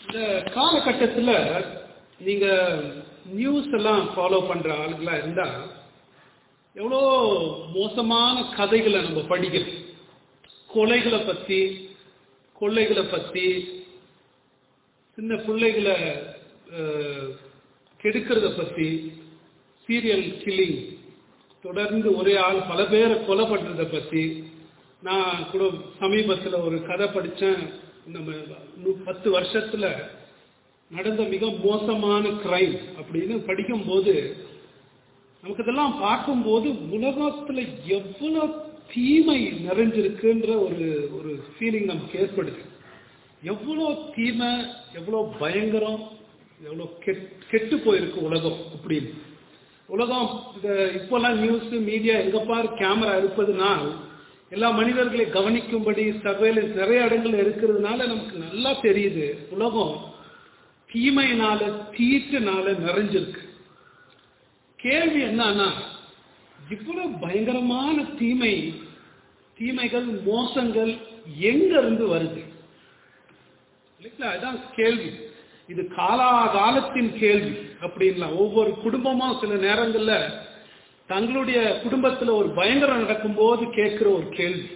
இந்த காலகட்டத்தில் நீங்க நியூஸ் எல்லாம் ஃபாலோ பண்ற ஆளுங்களா இருந்தா எவ்வளோ மோசமான கதைகளை நம்ம படிக்கிறோம் கொலைகளை பத்தி கொள்ளைகளை பத்தி சின்ன பிள்ளைகளை அஹ், கெடுக்கிறத பத்தி சீரியல் கில்லிங் தொடர்ந்து ஒரே ஆள் பல பேரை கொலை பண்றத பத்தி நான் கூட சமீபத்தில் ஒரு கதை படித்தேன் நம்ம நு- பத்து வருஷத்துல நடந்த மிக மோசமான கிரைம் அப்படின்னு படிக்கும்போது நமக்கு இதெல்லாம் பார்க்கும்போது உலகத்துல எவ்வளவு தீமை நிறைஞ்சிருக்குன்ற ஒரு ஒரு ஃபீலிங் நமக்கு ஏற்படுது எவ்வளோ தீமை எவ்வளோ பயங்கரம் எவ்வளோ கெட் கெட்டு போயிருக்கு உலகம் அப்படின்னு உலகம் இந்த இப்போல்லாம் நியூஸ் மீடியா எங்க பாரு கேமரா இருப்பதுனால் எல்லா மனிதர்களை கவனிக்கும்படி சர்வேலன்ஸ் நிறைய இடங்கள் இருக்கிறதுனால நமக்கு நல்லா தெரியுது உலகம் தீமையினால தீட்டுனால நிறைஞ்சிருக்கு கேள்வி என்னன்னா இவ்வளவு பயங்கரமான தீமை தீமைகள் மோசங்கள் எங்க இருந்து வருது இல்லைங்களா அதான் கேள்வி இது காலாகாலத்தின் கேள்வி அப்படின்லாம் ஒவ்வொரு குடும்பமும் சில நேரங்கள்ல தங்களுடைய குடும்பத்துல ஒரு பயங்கரம் நடக்கும்போது கேட்கிற ஒரு கேள்வி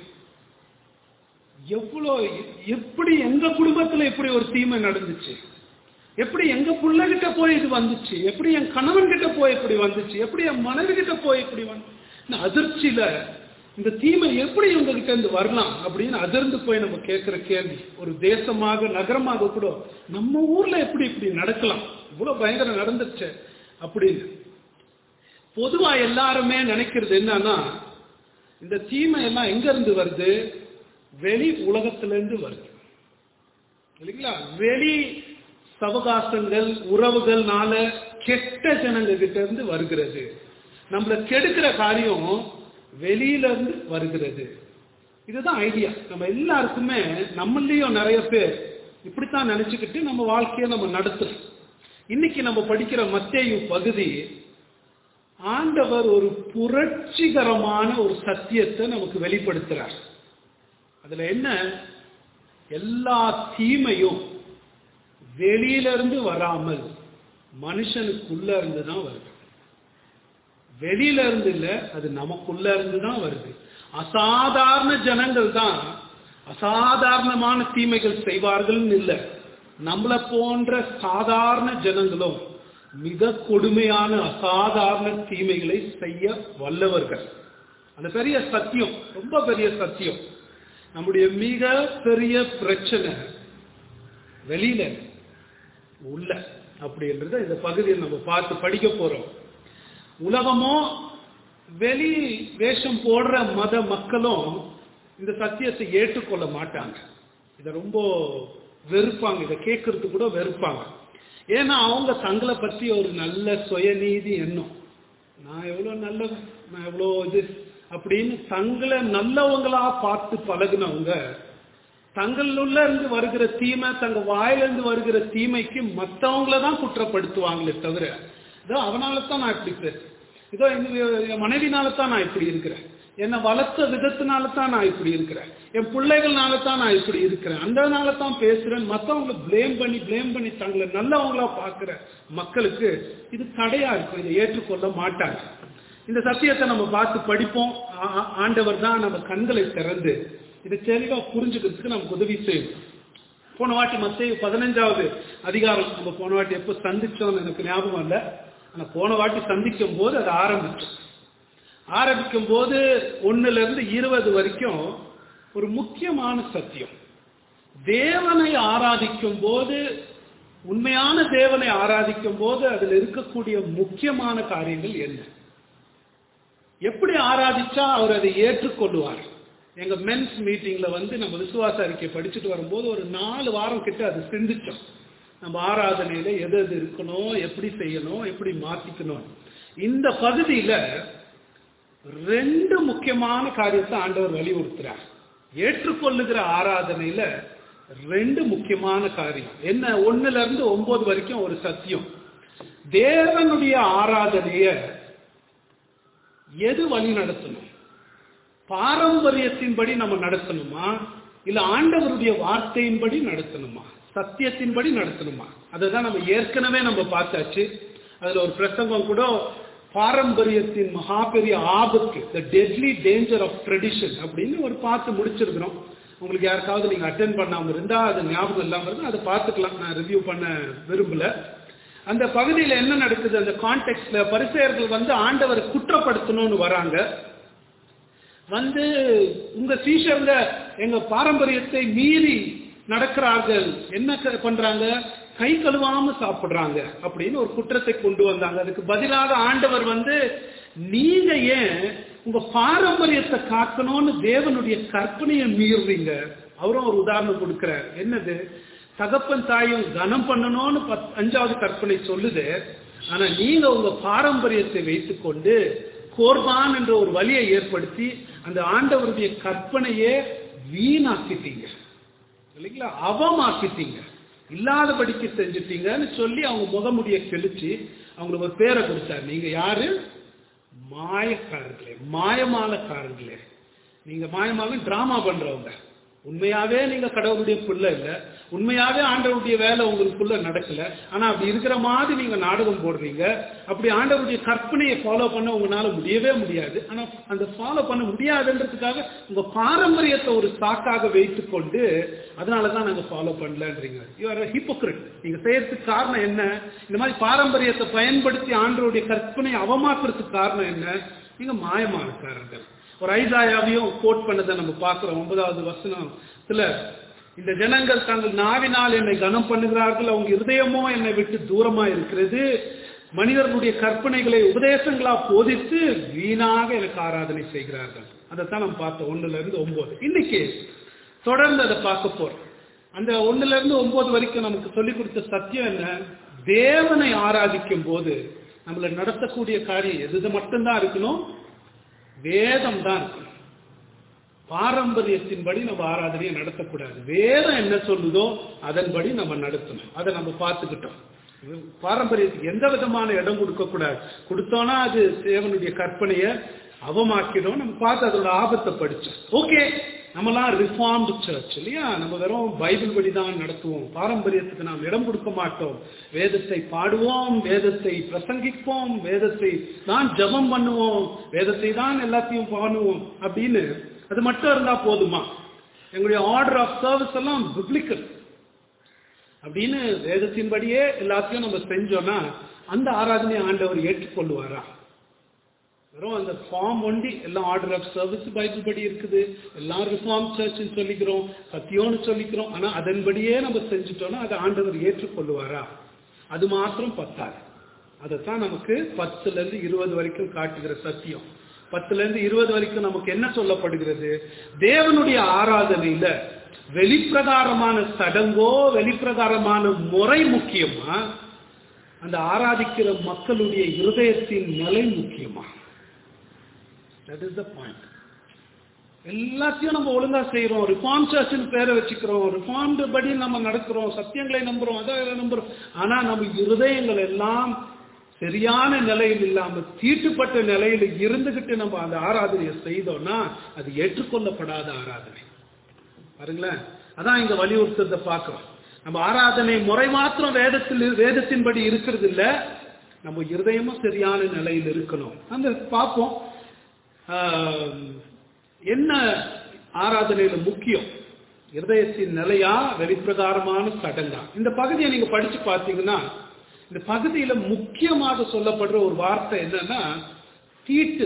எவ்வளோ எப்படி எங்க குடும்பத்துல இப்படி ஒரு தீமை நடந்துச்சு எப்படி எங்க பிள்ளைகிட்ட போய் இது வந்துச்சு எப்படி என் கணவன் கிட்ட போய் இப்படி வந்துச்சு எப்படி என் மனைவி கிட்ட போய் இப்படி வந்து இந்த அதிர்ச்சியில இந்த தீமை எப்படி உங்ககிட்ட இருந்து வரலாம் அப்படின்னு அதிர்ந்து போய் நம்ம கேட்கிற கேள்வி ஒரு தேசமாக நகரமாக கூட நம்ம ஊர்ல எப்படி இப்படி நடக்கலாம் இவ்வளவு பயங்கரம் நடந்துச்சு அப்படின்னு பொதுவா எல்லாருமே நினைக்கிறது என்னன்னா இந்த தீமை எல்லாம் எங்க இருந்து வருது வெளி உலகத்துல இருந்து வருது இல்லைங்களா வெளி சவகாசங்கள் உறவுகள்னால கெட்ட ஜனங்க கிட்ட இருந்து வருகிறது நம்மள கெடுக்கிற காரியம் வெளியில இருந்து வருகிறது இதுதான் ஐடியா நம்ம எல்லாருக்குமே நம்மளையும் நிறைய பேர் இப்படித்தான் நினைச்சுக்கிட்டு நம்ம வாழ்க்கையை நம்ம நடத்துறோம் இன்னைக்கு நம்ம படிக்கிற மத்தேயு பகுதி ஆண்டவர் ஒரு புரட்சிகரமான ஒரு சத்தியத்தை நமக்கு வெளிப்படுத்துறார் அதுல என்ன எல்லா தீமையும் வெளியில இருந்து வராமல் மனுஷனுக்குள்ள இருந்து தான் வருது வெளியில இருந்து இல்ல அது நமக்குள்ள இருந்து தான் வருது அசாதாரண ஜனங்கள் தான் அசாதாரணமான தீமைகள் செய்வார்கள்னு இல்ல நம்மள போன்ற சாதாரண ஜனங்களும் மிக கொடுமையான அசாதாரண தீமைகளை செய்ய வல்லவர்கள் அந்த பெரிய சத்தியம் ரொம்ப பெரிய சத்தியம் நம்முடைய மிக பெரிய பிரச்சனை வெளியில உள்ள அப்படின்றத இந்த பகுதியில் நம்ம பார்த்து படிக்க போறோம் உலகமோ வெளி வேஷம் போடுற மத மக்களும் இந்த சத்தியத்தை ஏற்றுக்கொள்ள மாட்டாங்க இதை ரொம்ப வெறுப்பாங்க இதை கேட்கறது கூட வெறுப்பாங்க ஏன்னா அவங்க தங்களை பத்தி ஒரு நல்ல சுயநீதி எண்ணம் நான் எவ்வளவு நல்லவன் நான் எவ்வளோ இது அப்படின்னு தங்களை நல்லவங்களா பார்த்து பழகுனவங்க தங்களுள்ள இருந்து வருகிற தீமை தங்க வாயிலிருந்து வருகிற தீமைக்கு மற்றவங்கள தான் குற்றப்படுத்துவாங்களே தவிர இதோ அவனால தான் நான் இப்படி பேசுறேன் இதோ எங்க- என் மனைவினால தான் நான் இப்படி இருக்கிறேன் என்னை வளர்த்த விதத்தினால தான் நான் இப்படி இருக்கிறேன் என் பிள்ளைகள்னால தான் நான் இப்படி இருக்கிறேன் அந்தனால தான் பேசுறேன் மற்றவங்களை ப்ளேம் பண்ணி ப்ளேம் பண்ணி தங்களை நல்லவங்களா பார்க்கிற மக்களுக்கு இது தடையா இருக்கும் இதை ஏற்றுக்கொள்ள மாட்டாங்க இந்த சத்தியத்தை நம்ம பார்த்து படிப்போம் ஆ- ஆ- ஆண்டவர் தான் நம்ம கண்களை திறந்து இதை தெளிவா புரிஞ்சுக்கிறதுக்கு நமக்கு உதவி செய்யும் போன வாட்டி மத்திய பதினஞ்சாவது அதிகாரம் நம்ம போன வாட்டி எப்போ சந்திச்சோம்னு எனக்கு ஞாபகம் இல்லை ஆனா போன வாட்டி சந்திக்கும் போது அது ஆரம்பிச்சோம் ஆரம்பிக்கும் போது ஒண்ணுல இருந்து இருபது வரைக்கும் ஒரு முக்கியமான சத்தியம் தேவனை ஆராதிக்கும் போது உண்மையான தேவனை ஆராதிக்கும் போது அதில் இருக்கக்கூடிய முக்கியமான காரியங்கள் என்ன எப்படி ஆராதிச்சா அவர் அதை ஏற்றுக்கொள்வார் எங்க மென்ஸ் மீட்டிங்ல வந்து நம்ம விசுவாச அறிக்கை படிச்சுட்டு வரும்போது ஒரு நாலு வாரம் கிட்ட அது சிந்திச்சோம் நம்ம ஆராதனையில எது எது இருக்கணும் எப்படி செய்யணும் எப்படி மாத்திக்கணும் இந்த பகுதியில ரெண்டு முக்கியமான காரியத்தை ஆண்டவர் வலியுறுத்துறார் ஏற்றுக்கொள்ளுகிற ஆராதனையில ரெண்டு முக்கியமான காரியம் என்ன ஒண்ணுல இருந்து ஒன்பது வரைக்கும் ஒரு சத்தியம் தேவனுடைய ஆராதனைய எது வழி நடத்தணும் பாரம்பரியத்தின்படி நம்ம நடத்தணுமா இல்ல ஆண்டவருடைய வார்த்தையின்படி நடத்தணுமா சத்தியத்தின்படி நடத்தணுமா அதை தான் நம்ம ஏற்கனவே நம்ம பார்த்தாச்சு அதுல ஒரு பிரசங்கம் கூட பாரம்பரியத்தின் மகா பெரிய ஆபத்து the deadly danger of tradition அப்படின்னு ஒரு பார்த்து முடிச்சிருக்கிறோம் உங்களுக்கு யாருக்காவது நீங்க அட்டென்ட் பண்ணாம இருந்தா அது ஞாபகம் இல்லாம இருந்தா அதை பார்த்துக்கலாம் நான் ரிவ்யூ பண்ண விரும்பல அந்த பகுதியில் என்ன நடக்குது அந்த கான்டெக்ட்ல பரிசெயர்கள் வந்து ஆண்டவரை குற்றப்படுத்தணும்னு வராங்க வந்து உங்க சீஷருங்க எங்க பாரம்பரியத்தை மீறி நடக்கிறார்கள் என்ன க- பண்றாங்க கை கழுவாம சாப்பிடுறாங்க அப்படின்னு ஒரு குற்றத்தை கொண்டு வந்தாங்க அதுக்கு பதிலாக ஆண்டவர் வந்து நீங்க ஏன் உங்க பாரம்பரியத்தை காக்கணும்னு தேவனுடைய கற்பனையை மீறுறீங்க அவரும் ஒரு உதாரணம் கொடுக்கிறார் என்னது தகப்பன் தாயும் கனம் பண்ணணும்னு பத் அஞ்சாவது கற்பனை சொல்லுது ஆனா நீங்க உங்க பாரம்பரியத்தை வைத்துக்கொண்டு கோர்பான் என்ற ஒரு வழியை ஏற்படுத்தி அந்த ஆண்டவருடைய கற்பனையே வீணாக்கிட்டீங்க இல்லைங்களா அவமாக்கிட்டீங்க இல்லாதபடிக்கு செஞ்சுட்டீங்கன்னு சொல்லி அவங்க முகமுடிய கிழிச்சு அவங்களுக்கு ஒரு பேரை கொடுத்தாரு நீங்க யாரு மாயக்காரர்களே மாயமாலக்காரர்களே நீங்க மாயமாக டிராமா பண்றவங்க உண்மையாவே நீங்க கடவுளுடைய புள்ள இல்ல உண்மையாவே ஆண்டவருடைய வேலை உங்களுக்குள்ள நடக்கல ஆனா அப்படி இருக்கிற மாதிரி நீங்க நாடகம் போடுறீங்க அப்படி ஆண்டவருடைய கற்பனையை ஃபாலோ பண்ண உங்களால முடியவே முடியாது ஆனா அந்த ஃபாலோ பண்ண முடியாதுன்றதுக்காக உங்க பாரம்பரியத்தை ஒரு சாக்காக வைத்துக் கொண்டு அதனாலதான் நாங்க ஃபாலோ பண்ணலன்றீங்க யூஆர் ஹிப்போக்ரிட் நீங்க செய்யறதுக்கு காரணம் என்ன இந்த மாதிரி பாரம்பரியத்தை பயன்படுத்தி ஆண்டவருடைய கற்பனையை அவமாக்குறதுக்கு காரணம் என்ன நீங்க மாயமானக்காரர்கள் ஒரு ஐசாயாவையும் கோட் பண்ணதை நம்ம பார்க்கிறோம் ஒன்பதாவது வசனத்துல இந்த ஜனங்கள் தங்கள் நாவினால் என்னை கனம் பண்ணுகிறார்கள் அவங்க இருதயமோ என்னை விட்டு தூரமா இருக்கிறது மனிதர்களுடைய கற்பனைகளை உபதேசங்களா போதித்து வீணாக எனக்கு ஆராதனை செய்கிறார்கள் அதைத்தான் நம்ம பார்த்தோம் ஒண்ணுல இருந்து ஒன்பது இன்னைக்கு தொடர்ந்து அதை பார்க்க போறோம் அந்த ஒண்ணுல இருந்து ஒன்பது வரைக்கும் நமக்கு சொல்லிக் கொடுத்த சத்தியம் என்ன தேவனை ஆராதிக்கும் போது நம்மள நடத்தக்கூடிய காரியம் எது இது மட்டும்தான் இருக்கணும் வேதம் தான் இருக்கணும் பாரம்பரியத்தின்படி நம்ம ஆராதனையை நடத்தக்கூடாது வேதம் என்ன சொல்லுதோ அதன்படி நம்ம நடத்தணும் அதை நம்ம பார்த்துக்கிட்டோம் பாரம்பரியத்துக்கு எந்த விதமான இடம் கொடுக்க கூடாது கொடுத்தோம்னா அது தேவனுடைய கற்பனையை அவமாக்கிடும் நம்ம பார்த்து அதோட ஆபத்தை படிச்சோம் ஓகே நம்மலாம் ரிஃபார்ம்டு சர்ச் இல்லையா நம்ம வெறும் பைபிள் படி தான் நடத்துவோம் பாரம்பரியத்துக்கு நாம் இடம் கொடுக்க மாட்டோம் வேதத்தை பாடுவோம் வேதத்தை பிரசங்கிப்போம் வேதத்தை தான் ஜெபம் பண்ணுவோம் வேதத்தை தான் எல்லாத்தையும் பண்ணுவோம் அப்படின்னு அது மட்டும் இருந்தா போதுமா எங்களுடைய ஆர்டர் ஆஃப் சர்வீஸ் எல்லாம் பிப்ளிக்கல் அப்படின்னு வேதத்தின்படியே எல்லாத்தையும் நம்ம செஞ்சோம்னா அந்த ஆராதனை ஆண்டவர் ஏற்றுக்கொள்வாரா வெறும் அந்த ஃபார்ம் ஒண்டி எல்லாம் ஆர்டர் ஆஃப் சர்வீஸ் பைபிள் படி இருக்குது எல்லாம் ரிஃபார்ம் சர்ச்னு சொல்லிக்கிறோம் சத்தியம்னு சொல்லிக்கிறோம் ஆனா அதன்படியே நம்ம செஞ்சுட்டோம்னா அதை ஆண்டவர் ஏற்றுக்கொள்வாரா அது மாத்திரம் பத்தாது அதைத்தான் நமக்கு பத்துல இருந்து இருபது வரைக்கும் காட்டுகிற சத்தியம் பத்துல இருந்து இருபது வரைக்கும் நமக்கு என்ன சொல்லப்படுகிறது தேவனுடைய ஆராதனையில வெளிப்பிரகாரமான சடங்கோ வெளிப்பிரகாரமான முறை முக்கியமா அந்த ஆராதிக்கிற மக்களுடைய இருதயத்தின் நிலை முக்கியமா தட் இஸ் த பாயிண்ட் எல்லாத்தையும் நம்ம ஒழுங்கா செய்யறோம் ரிஃபார்ம் சர்ச்னு பேரை வச்சுக்கிறோம் ரிஃபார்ம்டு படி நம்ம நடக்கிறோம் சத்தியங்களை நம்புறோம் அதை நம்புறோம் ஆனா நம்ம இருதயங்கள் எல்லாம் சரியான நிலையில் இல்லாம தீட்டுப்பட்ட நிலையில இருந்துகிட்டு நம்ம அந்த ஆராதனையை செய்தோம்னா அது ஏற்றுக்கொள்ளப்படாத ஆராதனை பாருங்களேன் அதான் இங்க வலியுறுத்தத்தை பார்க்கிறோம் நம்ம ஆராதனை முறை மாத்திரம் வேதத்தில் வேதத்தின்படி இருக்கிறது இல்ல நம்ம இருதயமும் சரியான நிலையில் இருக்கணும் அந்த பார்ப்போம் ஆஹ், என்ன ஆராதனையில முக்கியம் இருதயத்தின் நிலையா வெளிப்பிரகாரமான சடங்கா இந்த பகுதியை நீங்க படிச்சு பார்த்தீங்கன்னா இந்த பகுதியில முக்கியமாக சொல்லப்படுற ஒரு வார்த்தை என்னன்னா தீட்டு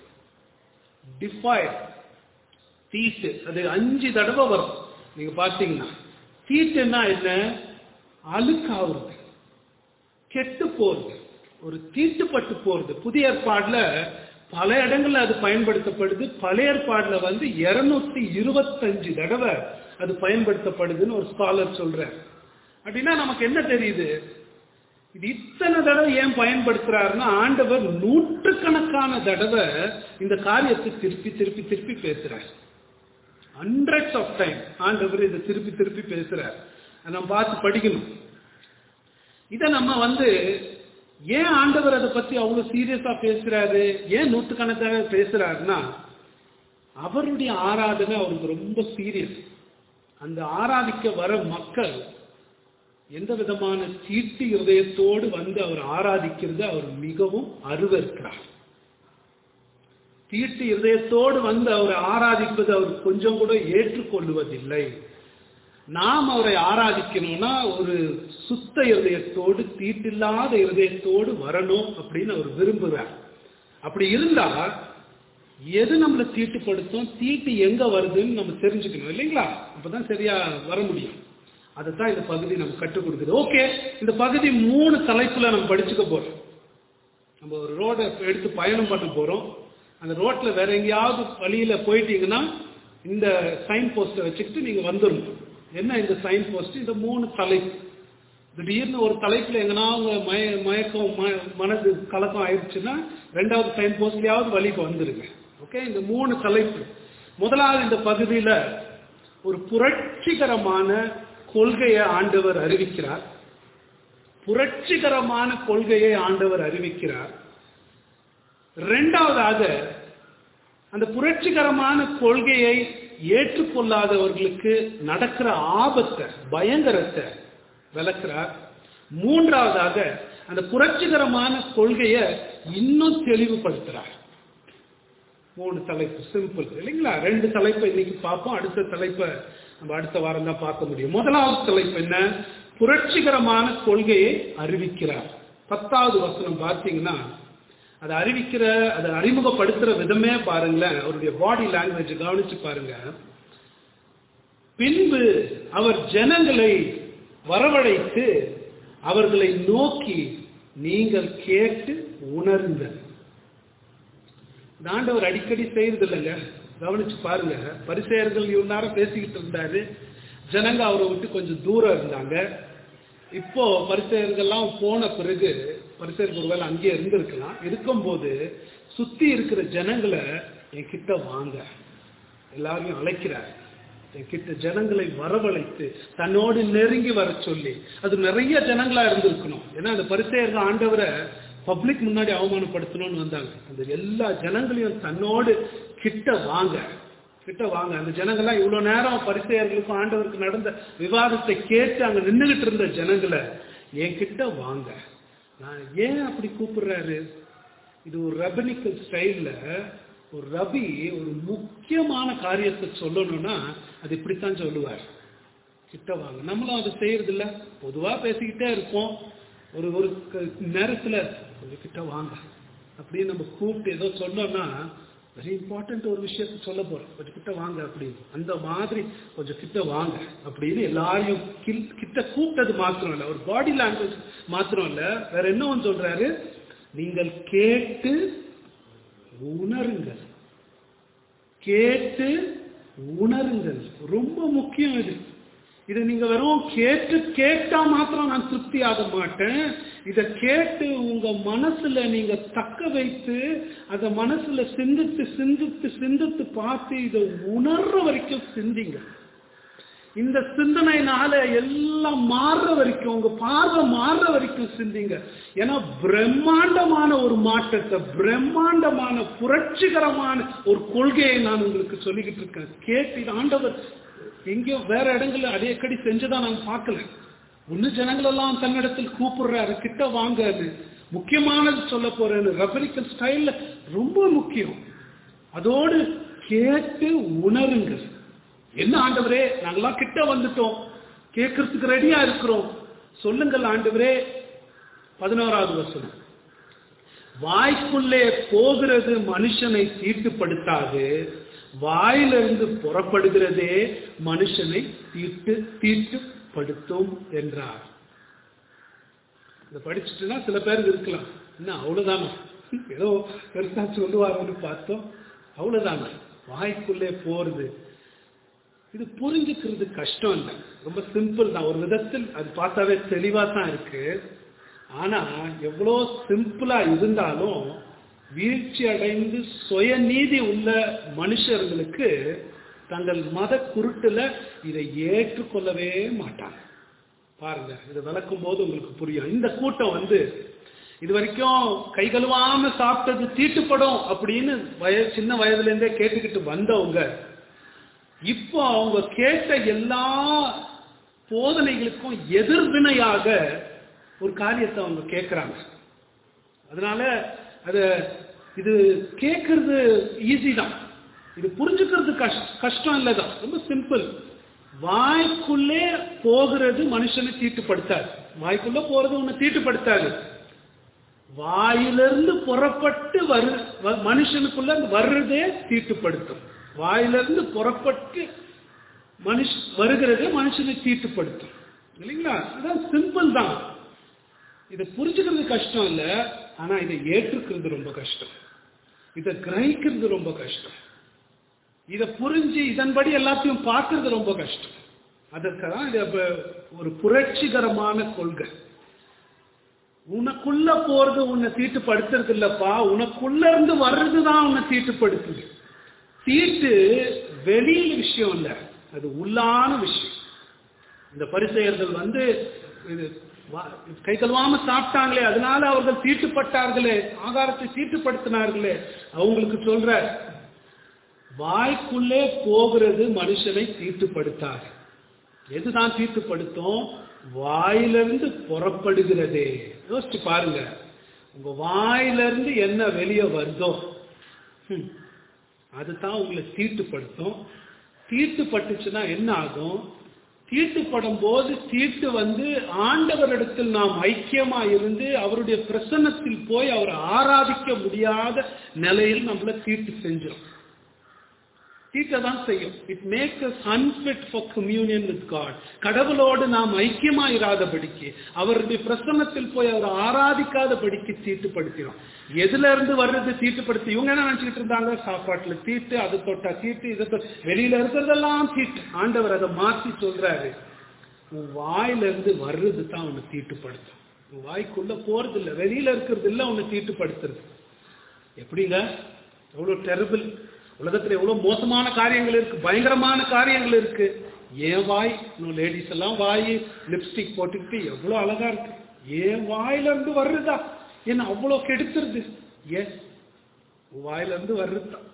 டிஃபைர் தீட்டு அது அஞ்சு தடவை வரும் நீங்க பார்த்தீங்கன்னா தீட்டுன்னா என்ன அழுக்காவுறது கெட்டு போறது ஒரு தீட்டுப்பட்டு போறது புதிய ஏற்பாடுல பல இடங்கள்ல அது பயன்படுத்தப்படுது பழைய ஏற்பாடுல வந்து இருநூத்தி இருபத்தஞ்சு தடவை அது பயன்படுத்தப்படுதுன்னு ஒரு ஸ்காலர் சொல்றார் அப்படின்னா நமக்கு என்ன தெரியுது இது இத்தனை தடவை ஏன் பயன்படுத்துறாருன்னா ஆண்டவர் நூற்றுக்கணக்கான தடவை இந்த காரியத்தை திருப்பி திருப்பி திருப்பி பேசுறார் ஹண்ட்ரட்ஸ் ஆஃப் டைம் ஆண்டவர் இதை திருப்பி திருப்பி பேசுறார் அதை நம்ம பார்த்து படிக்கணும் இதை நம்ம வந்து ஏன் ஆண்டவர் அதை பத்தி அவ்வளவு சீரியஸா பேசுறாரு ஏன் நூற்றுக்கணக்காக பேசுறாருன்னா அவருடைய ஆராதனை அவருக்கு ரொம்ப சீரியஸ் அந்த ஆராதிக்க வர மக்கள் எந்த விதமான தீட்டு இருதயத்தோடு வந்து அவர் ஆராதிக்கிறது அவர் மிகவும் அருவருக்கிறார் தீட்டு இருதயத்தோடு வந்து அவரை ஆராதிப்பது அவர் கொஞ்சம் கூட ஏற்றுக்கொள்வதில்லை நாம் அவரை ஆராதிக்கணும்னா ஒரு சுத்த இருதயத்தோடு தீட்டில்லாத இருதயத்தோடு வரணும் அப்படின்னு அவர் விரும்புகிறார் அப்படி இருந்தா எது நம்மளை தீட்டுப்படுத்தும் தீட்டு எங்க வருதுன்னு நம்ம தெரிஞ்சுக்கணும் இல்லைங்களா அப்பதான் சரியா வர முடியும் அதுதான் இந்த பகுதி நம்ம கற்றுக் கொடுக்குது ஓகே இந்த பகுதி மூணு தலைப்புல நம்ம படிச்சுக்க போறோம் நம்ம ஒரு ரோடை எடுத்து பயணம் பண்ண போறோம் அந்த ரோட்ல வேற எங்கேயாவது வழியில போயிட்டீங்கன்னா இந்த சைன் போஸ்டை வச்சுக்கிட்டு நீங்க வந்துடணும் என்ன இந்த சைன் போஸ்ட் இந்த மூணு தலைப்பு திடீர்னு ஒரு தலைப்புல எங்கன்னா உங்க மய மயக்கம் ம- மனது கலக்கம் ஆயிடுச்சுன்னா ரெண்டாவது சைன் போஸ்ட்லயாவது வழிக்கு வந்துருங்க ஓகே இந்த மூணு தலைப்பு முதலாவது இந்த பகுதியில ஒரு புரட்சிகரமான கொள்கையை ஆண்டவர் அறிவிக்கிறார் புரட்சிகரமான கொள்கையை ஆண்டவர் அறிவிக்கிறார் இரண்டாவதாக அந்த புரட்சிகரமான கொள்கையை ஏற்றுக்கொள்ளாதவர்களுக்கு நடக்கிற ஆபத்தை பயங்கரத்தை விளக்குறார் மூன்றாவதாக அந்த புரட்சிகரமான கொள்கையை இன்னும் தெளிவுபடுத்துறார் மூணு தலைப்பு சிம்பிள் இல்லைங்களா ரெண்டு தலைப்பை இன்னைக்கு பார்ப்போம் அடுத்த தலைப்பை நம்ம அடுத்த வாரம் தான் பார்க்க முடியும் முதலாவது தலைப்பு என்ன புரட்சிகரமான கொள்கையை அறிவிக்கிறார் பத்தாவது வசனம் பார்த்தீங்கன்னா அதை அறிவிக்கிற அதை அறிமுகப்படுத்துற விதமே பாருங்களேன் அவருடைய பாடி லாங்குவேஜ் கவனிச்சு பாருங்க பின்பு அவர் ஜனங்களை வரவழைத்து அவர்களை நோக்கி நீங்கள் கேட்டு உணர்ந்தல் இந்த ஆண்டவர் அடிக்கடி செய்யறது இல்லைங்க கவனிச்சு பாருங்க பரிசெயர்கள் இவ்வளவு நேரம் பேசிக்கிட்டு இருந்தாரு ஜனங்க அவரை விட்டு கொஞ்சம் தூரம் இருந்தாங்க இப்போ பரிசெயர்கள்லாம் போன பிறகு பரிசெயர்கள் ஒருவேளை அங்கேயே இருந்திருக்கலாம் இருக்கும்போது சுத்தி இருக்கிற ஜனங்களை என் கிட்ட வாங்க எல்லாரையும் அழைக்கிறார் என் கிட்ட ஜனங்களை வரவழைத்து தன்னோடு நெருங்கி வர சொல்லி அது நிறைய ஜனங்களா இருந்திருக்கணும் ஏன்னா அந்த பரிசெயர்கள் ஆண்டவரை பப்ளிக் முன்னாடி அவமானப்படுத்தணும்னு வந்தாங்க அந்த எல்லா ஜனங்களையும் தன்னோடு கிட்ட வாங்க கிட்ட வாங்க அந்த ஜனங்கள்லாம் இவ்வளவு நேரம் பரிசெயர்களுக்கும் ஆண்டவருக்கு நடந்த விவாதத்தை கேட்டு அங்க நின்றுகிட்டு இருந்த ஜனங்களை என் கிட்ட வாங்க நான் ஏன் அப்படி கூப்பிடுறாரு இது ஒரு ரபனிக்கல் ஸ்டைல்ல ஒரு ரபி ஒரு முக்கியமான காரியத்தை சொல்லணும்னா அது இப்படித்தான் சொல்லுவார் கிட்ட வாங்க நம்மளும் அதை செய்யறது இல்ல பொதுவா பேசிக்கிட்டே இருப்போம் ஒரு ஒரு க- நேரத்துல கொஞ்சம் கிட்ட வாங்க அப்படின்னு நம்ம கூப்பிட்டு ஏதோ சொன்னோம்னா வெரி இம்பார்ட்டன்ட் ஒரு விஷயத்த சொல்ல போறோம் கொஞ்சம் கிட்ட வாங்க அப்படின்னு அந்த மாதிரி கொஞ்சம் கிட்ட வாங்க அப்படின்னு எல்லாரையும் கில்- கிட்ட கூப்பிட்டது மாத்திரம் இல்ல ஒரு பாடி லாங்குவேஜ் மாத்திரம் இல்ல வேற என்ன ஒன்று சொல்றாரு நீங்கள் கேட்டு உணருங்கள் கேட்டு உணருங்கள் ரொம்ப முக்கியம் இது இது நீங்க வெறும் கேட்டு கேட்டா மாத்திரம் நான் திருப்தி ஆக மாட்டேன் இத கேட்டு உங்க மனசுல நீங்க தக்க வைத்து அத மனசுல சிந்தித்து சிந்தித்து சிந்தித்து பார்த்து இதை உணர்ற வரைக்கும் சிந்திங்க இந்த சிந்தனையினால எல்லாம் மாறுற வரைக்கும் உங்க பார்வை மாறுற வரைக்கும் சிந்திங்க ஏன்னா பிரம்மாண்டமான ஒரு மாற்றத்தை பிரம்மாண்டமான புரட்சிகரமான ஒரு கொள்கையை நான் உங்களுக்கு சொல்லிக்கிட்டு இருக்கேன் கேட்டு இது ஆண்டவர் எங்கேயோ வேற இடங்கள்ல அடிக்கடி செஞ்சதா நான் பார்க்கல ஒண்ணு ஜனங்கள் எல்லாம் தன்னிடத்தில் கூப்பிடுறாரு கிட்ட வாங்க அது முக்கியமானது சொல்ல போறேன்னு ரபரிக்கல் ஸ்டைல்ல ரொம்ப முக்கியம் அதோடு கேட்டு உணருங்கள் என்ன ஆண்டவரே நாங்கெல்லாம் கிட்ட வந்துட்டோம் கேட்கறதுக்கு ரெடியா இருக்கிறோம் சொல்லுங்கள் ஆண்டவரே பதினோராவது வசனம் வாய்க்குள்ளே போகிறது மனுஷனை தீட்டுப்படுத்தாது வாயிலிருந்து புறப்படுகிறதே மனுஷனை தீட்டு தீட்டுப்படுத்தும் என்றார் இதை படிச்சுட்டுனா சில பேருக்கு இருக்கலாம் என்ன அவ்வளவுதானா ஏதோ பெருசா சொல்லுவாருன்னு பார்த்தோம் அவ்வளவுதானா வாய்க்குள்ளே போறது இது புரிஞ்சுக்கிறது கஷ்டம் இல்லை ரொம்ப சிம்பிள் தான் ஒரு விதத்தில் அது பார்த்தாவே தெளிவா தான் இருக்கு ஆனா எவ்வளோ சிம்பிளா இருந்தாலும் வீழ்ச்சி அடைந்து சுயநீதி உள்ள மனுஷர்களுக்கு தங்கள் மத குருட்டுல இதை ஏற்றுக்கொள்ளவே மாட்டாங்க பாருங்க இதை விளக்கும் போது உங்களுக்கு புரியும் இந்த கூட்டம் வந்து இது வரைக்கும் கை கழுவாம சாப்பிட்டது தீட்டுப்படும் அப்படின்னு வய சின்ன வயதுல இருந்தே கேட்டுக்கிட்டு வந்தவங்க இப்போ அவங்க கேட்ட எல்லா போதனைகளுக்கும் எதிர்வினையாக ஒரு காரியத்தை அவங்க கேட்குறாங்க அதனால அத இது கேட்கறது ஈஸி தான் இது புரிஞ்சுக்கிறது கஷ் கஷ்டம் இல்லை தான் ரொம்ப சிம்பிள் வாய்க்குள்ளே போகிறது மனுஷனை தீட்டுப்படுத்தாது வாய்க்குள்ள போறது உன்னை தீட்டுப்படுத்தாது வாயிலிருந்து புறப்பட்டு வரு வ- மனுஷனுக்குள்ள வர்றதே தீட்டுப்படுத்தும் வாயிலிருந்து புறப்பட்டு மனுஷ வருகிறதே மனுஷனை தீட்டுப்படுத்தும் இல்லைங்களா அதான் சிம்பிள் தான் இதை புரிஞ்சுக்கிறது கஷ்டம் இல்ல ஆனா இதை ஏற்றுக்கிறது ரொம்ப கஷ்டம் இதை கிரகிக்கிறது ரொம்ப கஷ்டம் இதை புரிஞ்சு இதன்படி எல்லாத்தையும் பார்க்கறது ரொம்ப கஷ்டம் அதற்கு தான் இது அப்ப ஒரு புரட்சிகரமான கொள்கை உனக்குள்ள போறது உன்னை தீட்டுப்படுத்துறது இல்லப்பா உனக்குள்ள இருந்து வர்றதுதான் உன்னை தீட்டுப்படுத்துது தீட்டு வெளியில விஷயம் இல்ல அது உள்ளான விஷயம் இந்த பரிசெயர்கள் வந்து இது வா- கை கழுவாம சாப்பிட்டாங்களே அதனால அவர்கள் தீட்டுப்பட்டார்களே ஆகாரத்தை தீட்டுப்படுத்தினார்களே அவங்களுக்கு சொல்ற வாய்க்குள்ளே போகிறது மனுஷனை தீட்டுப்படுத்தாது எதுதான் தீட்டுப்படுத்தும் வாயிலிருந்து புறப்படுகிறதே யோசிச்சு பாருங்க உங்க வாயிலிருந்து என்ன வெளியே வருதோ ஹம், அதுதான் உங்களை தீட்டுப்படுத்தும் தீட்டுப்பட்டுச்சுன்னா என்ன ஆகும் தீட்டுப்படும் போது தீட்டு வந்து ஆண்டவரிடத்தில் நாம் ஐக்கியமா இருந்து அவருடைய பிரசன்னத்தில் போய் அவரை ஆராதிக்க முடியாத நிலையில் நம்மள தீட்டு செஞ்சிடும் தீட்டை தான் செய்யும் it make us unfit for communion with God கடவுளோடு நாம் ஐக்கியமா இராதபடிக்கு அவருடைய பிரசன்னத்தில் போய் அவர் ஆராதிக்காதபடிக்கு தீட்டுப்படுத்திடும் எதுல இருந்து வர்றது தீட்டுப்படுத்தி இவங்க என்ன நினைச்சுக்கிட்டு இருந்தாங்க சாப்பாட்டுல தீட்டு அது தொட்டா தீட்டு இதை தொ- வெளியில இருக்கிறதெல்லாம் தீட்டு ஆண்டவர் அதை மாத்தி சொல்றாரு உன் வாயில இருந்து வர்றது தான் உன்னை தீட்டுப்படுத்தும் உன் வாய்க்குள்ள போறது இல்ல வெளியில இருக்கிறது இல்ல உன்னை தீட்டுப்படுத்துறது எப்படிங்க எவ்வளவு டெரபிள் உலகத்துல எவ்வளவு மோசமான காரியங்கள் இருக்கு பயங்கரமான காரியங்கள் இருக்கு ஏன் வாய் இன்னும் லேடிஸ் எல்லாம் வாய் லிப்ஸ்டிக் போட்டுக்கிட்டு எவ்வளவு அழகா இருக்கு ஏன் வாயில இருந்து வர்றதா என்ன அவ்வளவு கெடுத்துருது ஏன் வாயில இருந்து வர்றதுதான்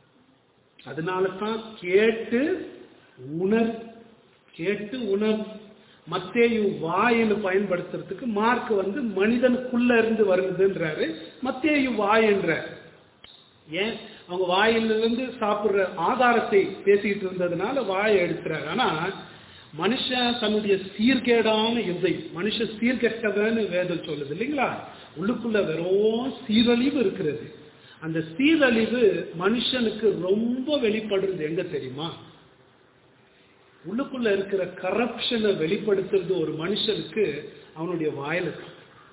அதனால தான் கேட்டு உணர் கேட்டு உணர் மத்தேயு வாயின்னு பயன்படுத்துறதுக்கு மார்க் வந்து மனிதனுக்குள்ள இருந்து வருதுன்றாரு மத்தேயு வாய் என்றார் ஏன் அவங்க வாயிலிருந்து சாப்பிடுற ஆதாரத்தை பேசிட்டு இருந்ததுனால வாயை எடுக்கிறார் ஆனா மனுஷன் தன்னுடைய சீர்கேடான இதை மனுஷன் சீர்கெட்டவன்னு வேதம் சொல்லுது இல்லைங்களா உள்ளுக்குள்ள வெறும் சீரழிவு இருக்கிறது அந்த சீரழிவு மனுஷனுக்கு ரொம்ப வெளிப்படுறது எங்க தெரியுமா உள்ளுக்குள்ள இருக்கிற கரப்ஷனை வெளிப்படுத்துறது ஒரு மனுஷனுக்கு அவனுடைய வாயில தான்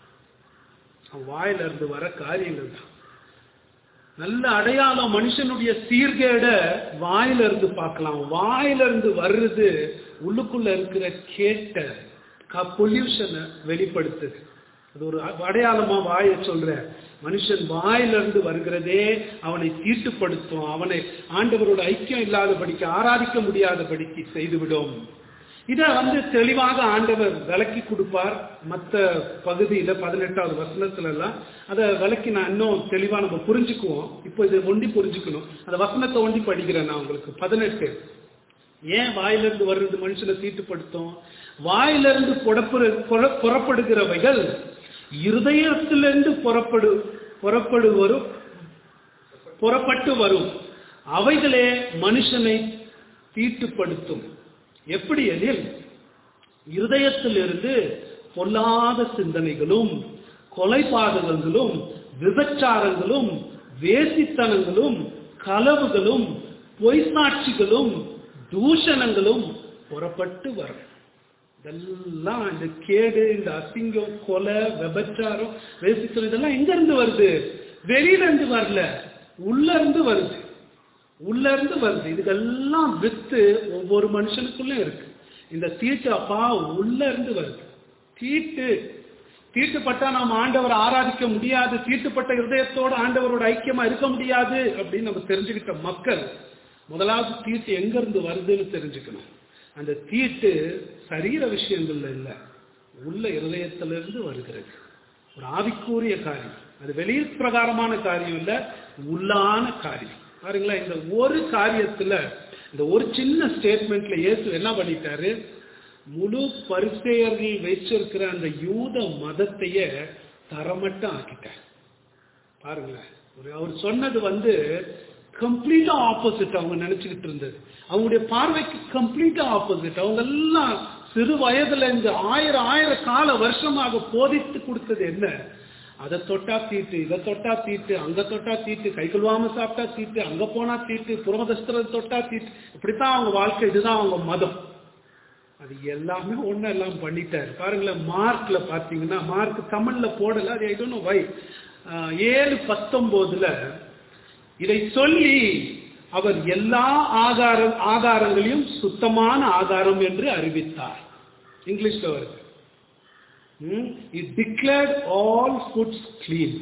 அவன் வாயில இருந்து வர காரியங்கள் தான் நல்ல அடையாளம் மனுஷனுடைய சீர்கேட வாயில இருந்து பார்க்கலாம் வாயில இருந்து வர்றது உள்ளுக்குள்ள இருக்கிற கேட்ட பொல்யூஷனை வெளிப்படுத்துது அது ஒரு அடையாளமா வாயை சொல்ற மனுஷன் வாயிலிருந்து வருகிறதே அவனை தீட்டுப்படுத்தும் அவனை ஆண்டவரோட ஐக்கியம் இல்லாதபடிக்கு ஆராதிக்க முடியாதபடிக்கு செய்துவிடும் இதை வந்து தெளிவாக ஆண்டவர் விளக்கி கொடுப்பார் மற்ற பகுதியில பதினெட்டாவது வசனத்துல எல்லாம் அதை விளக்கி நான் இன்னும் தெளிவா நம்ம புரிஞ்சுக்குவோம் இப்போ இதை ஒண்டி புரிஞ்சுக்கணும் அந்த வசனத்தை ஒண்டி படிக்கிறேன் நான் உங்களுக்கு பதினெட்டு ஏன் வாயிலிருந்து வர்றது மனுஷனை தீட்டுப்படுத்தும் வாயிலிருந்து புறப்படு புற- புறப்படுகிறவைகள் இருதயத்திலிருந்து புறப்படு புறப்படு வரும் புறப்பட்டு வரும் அவைகளே மனுஷனை தீட்டுப்படுத்தும் எப்படி எனில் இருதயத்திலிருந்து பொல்லாத சிந்தனைகளும் கொலைபாதகங்களும் விபச்சாரங்களும் வேசித்தனங்களும் களவுகளும் பொய்சாட்சிகளும் தூஷணங்களும் புறப்பட்டு வரும் இதெல்லாம் இந்த கேடு இந்த அசிங்கம் கொலை விபச்சாரம் வேசித்தனம் இதெல்லாம் எங்க இருந்து வருது வெளியில இருந்து வரல உள்ள இருந்து வருது உள்ள இருந்து வருது இதுக்கெல்லாம் வித்து ஒவ்வொரு மனுஷனுக்குள்ள இருக்கு இந்த தீட்டு அப்பா உள்ள இருந்து வருது தீட்டு தீட்டுப்பட்டா நாம் ஆண்டவரை ஆராதிக்க முடியாது தீட்டுப்பட்ட இருதயத்தோடு ஆண்டவரோட ஐக்கியமா இருக்க முடியாது அப்படின்னு நம்ம தெரிஞ்சுக்கிட்ட மக்கள் முதலாவது தீட்டு எங்க இருந்து வருதுன்னு தெரிஞ்சுக்கணும் அந்த தீட்டு சரீர விஷயங்கள்ல இல்ல உள்ள இருதயத்திலிருந்து வருகிறது ஒரு ஆவிக்கூறிய காரியம் அது வெளியில் பிரகாரமான காரியம் இல்ல உள்ளான காரியம் பாருங்களேன் இந்த ஒரு காரியத்துல இந்த ஒரு சின்ன ஸ்டேட்மெண்ட்ல இயேசு என்ன பண்ணிட்டாரு முழு பரிசெயர்கள் வச்சிருக்கிற அந்த யூத மதத்தையே தரமட்டம் ஆக்கிட்டார் பாருங்களேன் ஒரு அவர் சொன்னது வந்து கம்ப்ளீட்டா ஆப்போசிட் அவங்க நினைச்சுக்கிட்டு இருந்தது அவங்களுடைய பார்வைக்கு கம்ப்ளீட்டா ஆப்போசிட் அவங்க எல்லாம் சிறு வயதுல இந்த ஆயிரம் ஆயிரம் கால வருஷமாக போதித்து கொடுத்தது என்ன அதை தொட்டா தீட்டு இதை தொட்டா தீட்டு அங்க தொட்டா தீட்டு கை கழுவாம சாப்பிட்டா தீட்டு அங்க போனா தீட்டு புறமதஸ்திர தொட்டா தீட்டு இப்படித்தான் அவங்க வாழ்க்கை இதுதான் அவங்க மதம் அது எல்லாமே ஒண்ணு எல்லாம் பண்ணிட்டாரு பாருங்களேன் மார்க்ல பாத்தீங்கன்னா மார்க் தமிழ்ல போடல அது ஐ டோன்ட் வை ஏழு பத்தொன்பதுல இதை சொல்லி அவர் எல்லா ஆதார ஆதாரங்களையும் சுத்தமான ஆதாரம் என்று அறிவித்தார் இங்கிலீஷ்ல வருது it declared all foods clean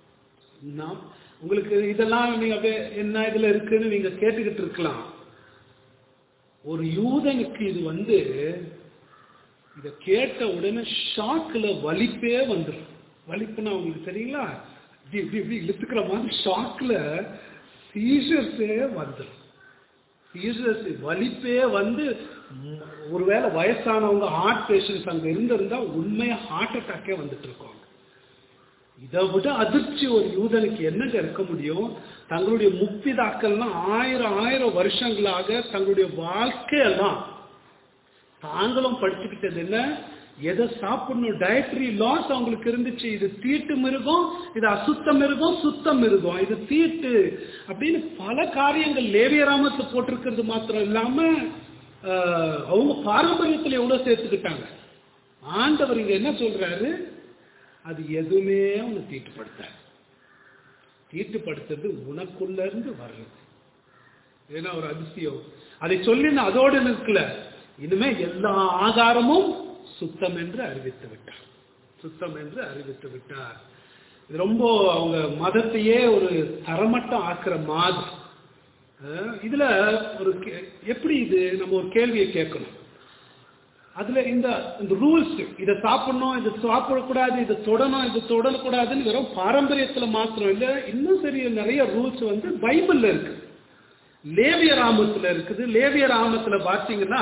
உங்களுக்கு இதெல்லாம் நீங்க அப்படியே என்ன இதுல இருக்குன்னு நீங்க கேட்டுக்கிட்டு இருக்கலாம் ஒரு யூதனுக்கு இது வந்து இத கேட்ட உடனே ஷாக்ல வலிப்பே வந்துடும் வலிப்புன்னா உங்களுக்கு தெரியுங்களா இப்படி இப்படி இப்படி இழுத்துக்கிற மாதிரி ஷாக்ல சீசர்ஸே வந்துடும் சீசர்ஸ் வலிப்பே வந்து ம், ஒருவேளை வயசானவங்க ஹார்ட் பேஷண்ட்ஸ் அங்க இருந்திருந்தா உண்மையா ஹார்ட் அட்டாக்கே வந்துட்டு இருக்காங்க இதை விட அதிர்ச்சி ஒரு யூதனுக்கு என்னங்க இருக்க முடியும் தங்களுடைய முப்பிதாக்கள்லாம் ஆயிரம் ஆயிரம் வருஷங்களாக தங்களுடைய வாழ்க்கையெல்லாம் தாங்களும் படிச்சுக்கிட்டது என்ன எதை சாப்பிடணும் டயட்ரி லாஸ் அவங்களுக்கு இருந்துச்சு இது தீட்டு மிருகம் இது அசுத்த மிருகம் சுத்த மிருகம் இது தீட்டு அப்படின்னு பல காரியங்கள் லேவியராமத்துல போட்டிருக்கிறது மாத்திரம் இல்லாம ஆஹ், அவங்க பாரம்பரியத்துல எவ்வளவு சேர்த்துக்கிட்டாங்க ஆண்டவர் இங்க என்ன சொல்றாரு அது எதுவுமே அவனை தீட்டுப்படுத்தாது தீட்டுப்படுத்துறது உனக்குள்ள இருந்து வர்றது ஏன்னா ஒரு அதிசயம் அதை சொல்லி நான் அதோடு நிற்கல இனிமே எல்லா ஆதாரமும் சுத்தம் என்று அறிவித்து விட்டார் சுத்தம் என்று அறிவித்து விட்டார் இது ரொம்ப அவங்க மதத்தையே ஒரு தரமட்டம் ஆக்குற மாதிரி அஹ் இதுல ஒரு கே- எப்படி இது நம்ம ஒரு கேள்வியை கேட்கணும் அதுல இந்த இந்த ரூல்ஸ் இதை சாப்பிடணும் இதை சாப்பிடக்கூடாது இதை தொடணும் இதை தொடக்கூடாதுன்னு வெறும் பாரம்பரியத்துல மாத்திரம் இல்ல இன்னும் சரி நிறைய ரூல்ஸ் வந்து பைபிள்ல இருக்கு லேவிய ராமத்துல இருக்குது லேவிய ராமத்துல பாத்தீங்கன்னா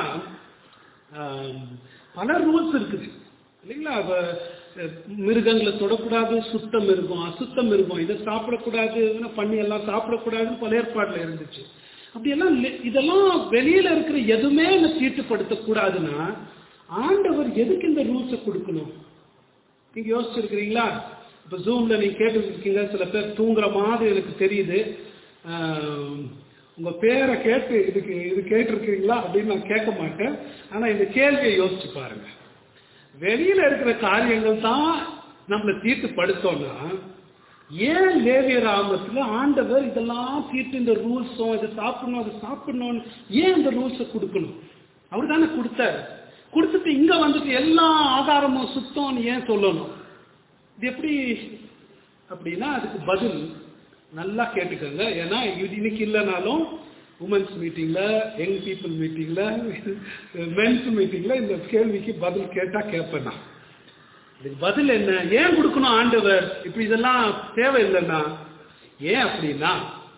ஆம், பல ரூல்ஸ் இருக்குது இல்லைங்களா அப்ப, அஹ், மிருகங்களை தொடக்கூடாது சுத்தம் இருக்கும் அசுத்தம் இருக்கும் இதை சாப்பிடக்கூடாது இதெல்லாம் பண்ணி எல்லாம் சாப்பிடக்கூடாதுன்னு பல ஏற்பாடுல இருந்துச்சு அப்படியெல்லாம் லே- இதெல்லாம் வெளியில இருக்கிற எதுவுமே என்ன தீட்டுப்படுத்தக்கூடாதுன்னா ஆண்டவர் எதுக்கு இந்த ரூல்ஸை கொடுக்கணும் நீங்க யோசிச்சிருக்கிறீங்களா இப்ப ஜூம்ல நீங்க கேட்டுருக்கீங்க சில பேர் தூங்குற மாதிரி எனக்கு தெரியுது ஆம், உங்க பேரை கேட்டு இதுக்கு இது கேட்டிருக்கீங்களா அப்படின்னு நான் கேட்க மாட்டேன் ஆனா இந்த கேள்வியை யோசிச்சு பாருங்க வெளியில இருக்கிற காரியங்கள் தான் நம்மளை தீட்டுப்படுத்தோம்னா ஏன் லேவிய ராமத்துல ஆண்டவர் இதெல்லாம் தீட்டு இந்த ரூல்ஸும் இதை சாப்பிடணும் அதை சாப்பிடணும்னு ஏன் இந்த ரூல்ஸை கொடுக்கணும் அவர் தானே கொடுத்தாரு கொடுத்துட்டு இங்க வந்துட்டு எல்லா ஆதாரமும் சுத்தம்னு ஏன் சொல்லணும் இது எப்படி அப்படின்னா அதுக்கு பதில் நல்லா கேட்டுக்கோங்க ஏன்னா இது இன்னைக்கு இல்லைனாலும் உமன்ஸ் மீட்டிங்ல யங் பீப்புள் மீட்டிங்ல மென்ஸ் மீட்டிங்ல இந்த கேள்விக்கு பதில் கேட்டா கேட்பேன் நான் இதுக்கு பதில் என்ன ஏன் கொடுக்கணும் ஆண்டவர் இப்படி இதெல்லாம் தேவையில்லைன்னா ஏன் அப்படின்னா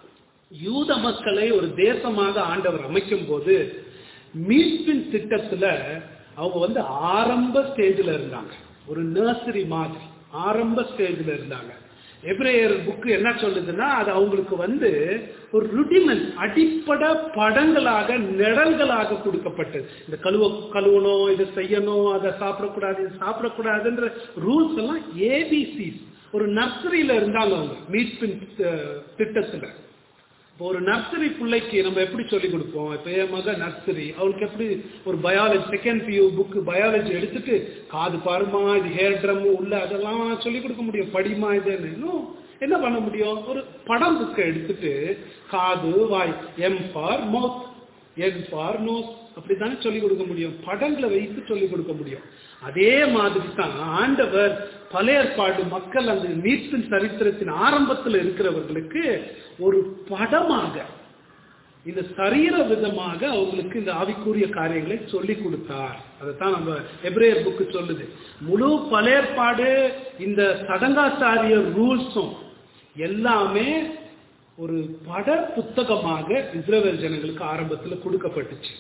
யூத மக்களை ஒரு தேசமாக ஆண்டவர் அமைக்கும் போது மீட்பின் திட்டத்துல அவங்க வந்து ஆரம்ப ஸ்டேஜ்ல இருந்தாங்க ஒரு நர்சரி மாதிரி ஆரம்ப ஸ்டேஜ்ல இருந்தாங்க எப்ரேயர் புக்கு என்ன சொல்லுதுன்னா அது அவங்களுக்கு வந்து ஒரு ருடிமெண்ட் அடிப்படை படங்களாக நிழல்களாக கொடுக்கப்பட்டது இந்த கழுவ கழுவணும் இதை செய்யணும் அதை சாப்பிடக்கூடாது இது சாப்பிடக்கூடாதுன்ற ரூல்ஸ் எல்லாம் ஏபிசி ஒரு நர்சரியில இருந்தாங்க அவங்க மீட்பின் அஹ், திட்டத்துல இப்போ ஒரு நர்சரி பிள்ளைக்கு நம்ம எப்படி சொல்லி கொடுப்போம் இப்போ என் மக நர்சரி அவளுக்கு எப்படி ஒரு பயாலஜி செகண்ட் பியூ புக்கு பயாலஜி எடுத்துட்டு காது பாருமா இது ஹேர் ட்ரம் உள்ள அதெல்லாம் சொல்லி கொடுக்க முடியும் படிமா இதுன்னு இன்னும் என்ன பண்ண முடியும் ஒரு படம் புக்கை எடுத்துட்டு காது வாய் M for mouth N for nose அப்படித்தானே சொல்லிக் கொடுக்க முடியும் படங்களை வைத்து சொல்லிக் கொடுக்க முடியும் அதே மாதிரி தான் ஆண்டவர் பழைய ஏற்பாடு மக்கள் அந்த மீட்பின் சரித்திரத்தின் ஆரம்பத்தில் இருக்கிறவர்களுக்கு ஒரு படமாக இந்த சரீர விதமாக அவங்களுக்கு இந்த ஆவிக்குரிய காரியங்களை சொல்லி கொடுத்தார் அதைத்தான் நம்ம எப்ரேயர் புக்கு சொல்லுது முழு பழையற்பாடு இந்த சடங்காச்சாரிய ரூல்ஸும் எல்லாமே ஒரு பட புத்தகமாக இஸ்ரேல் ஜனங்களுக்கு ஆரம்பத்தில் கொடுக்கப்பட்டுச்சு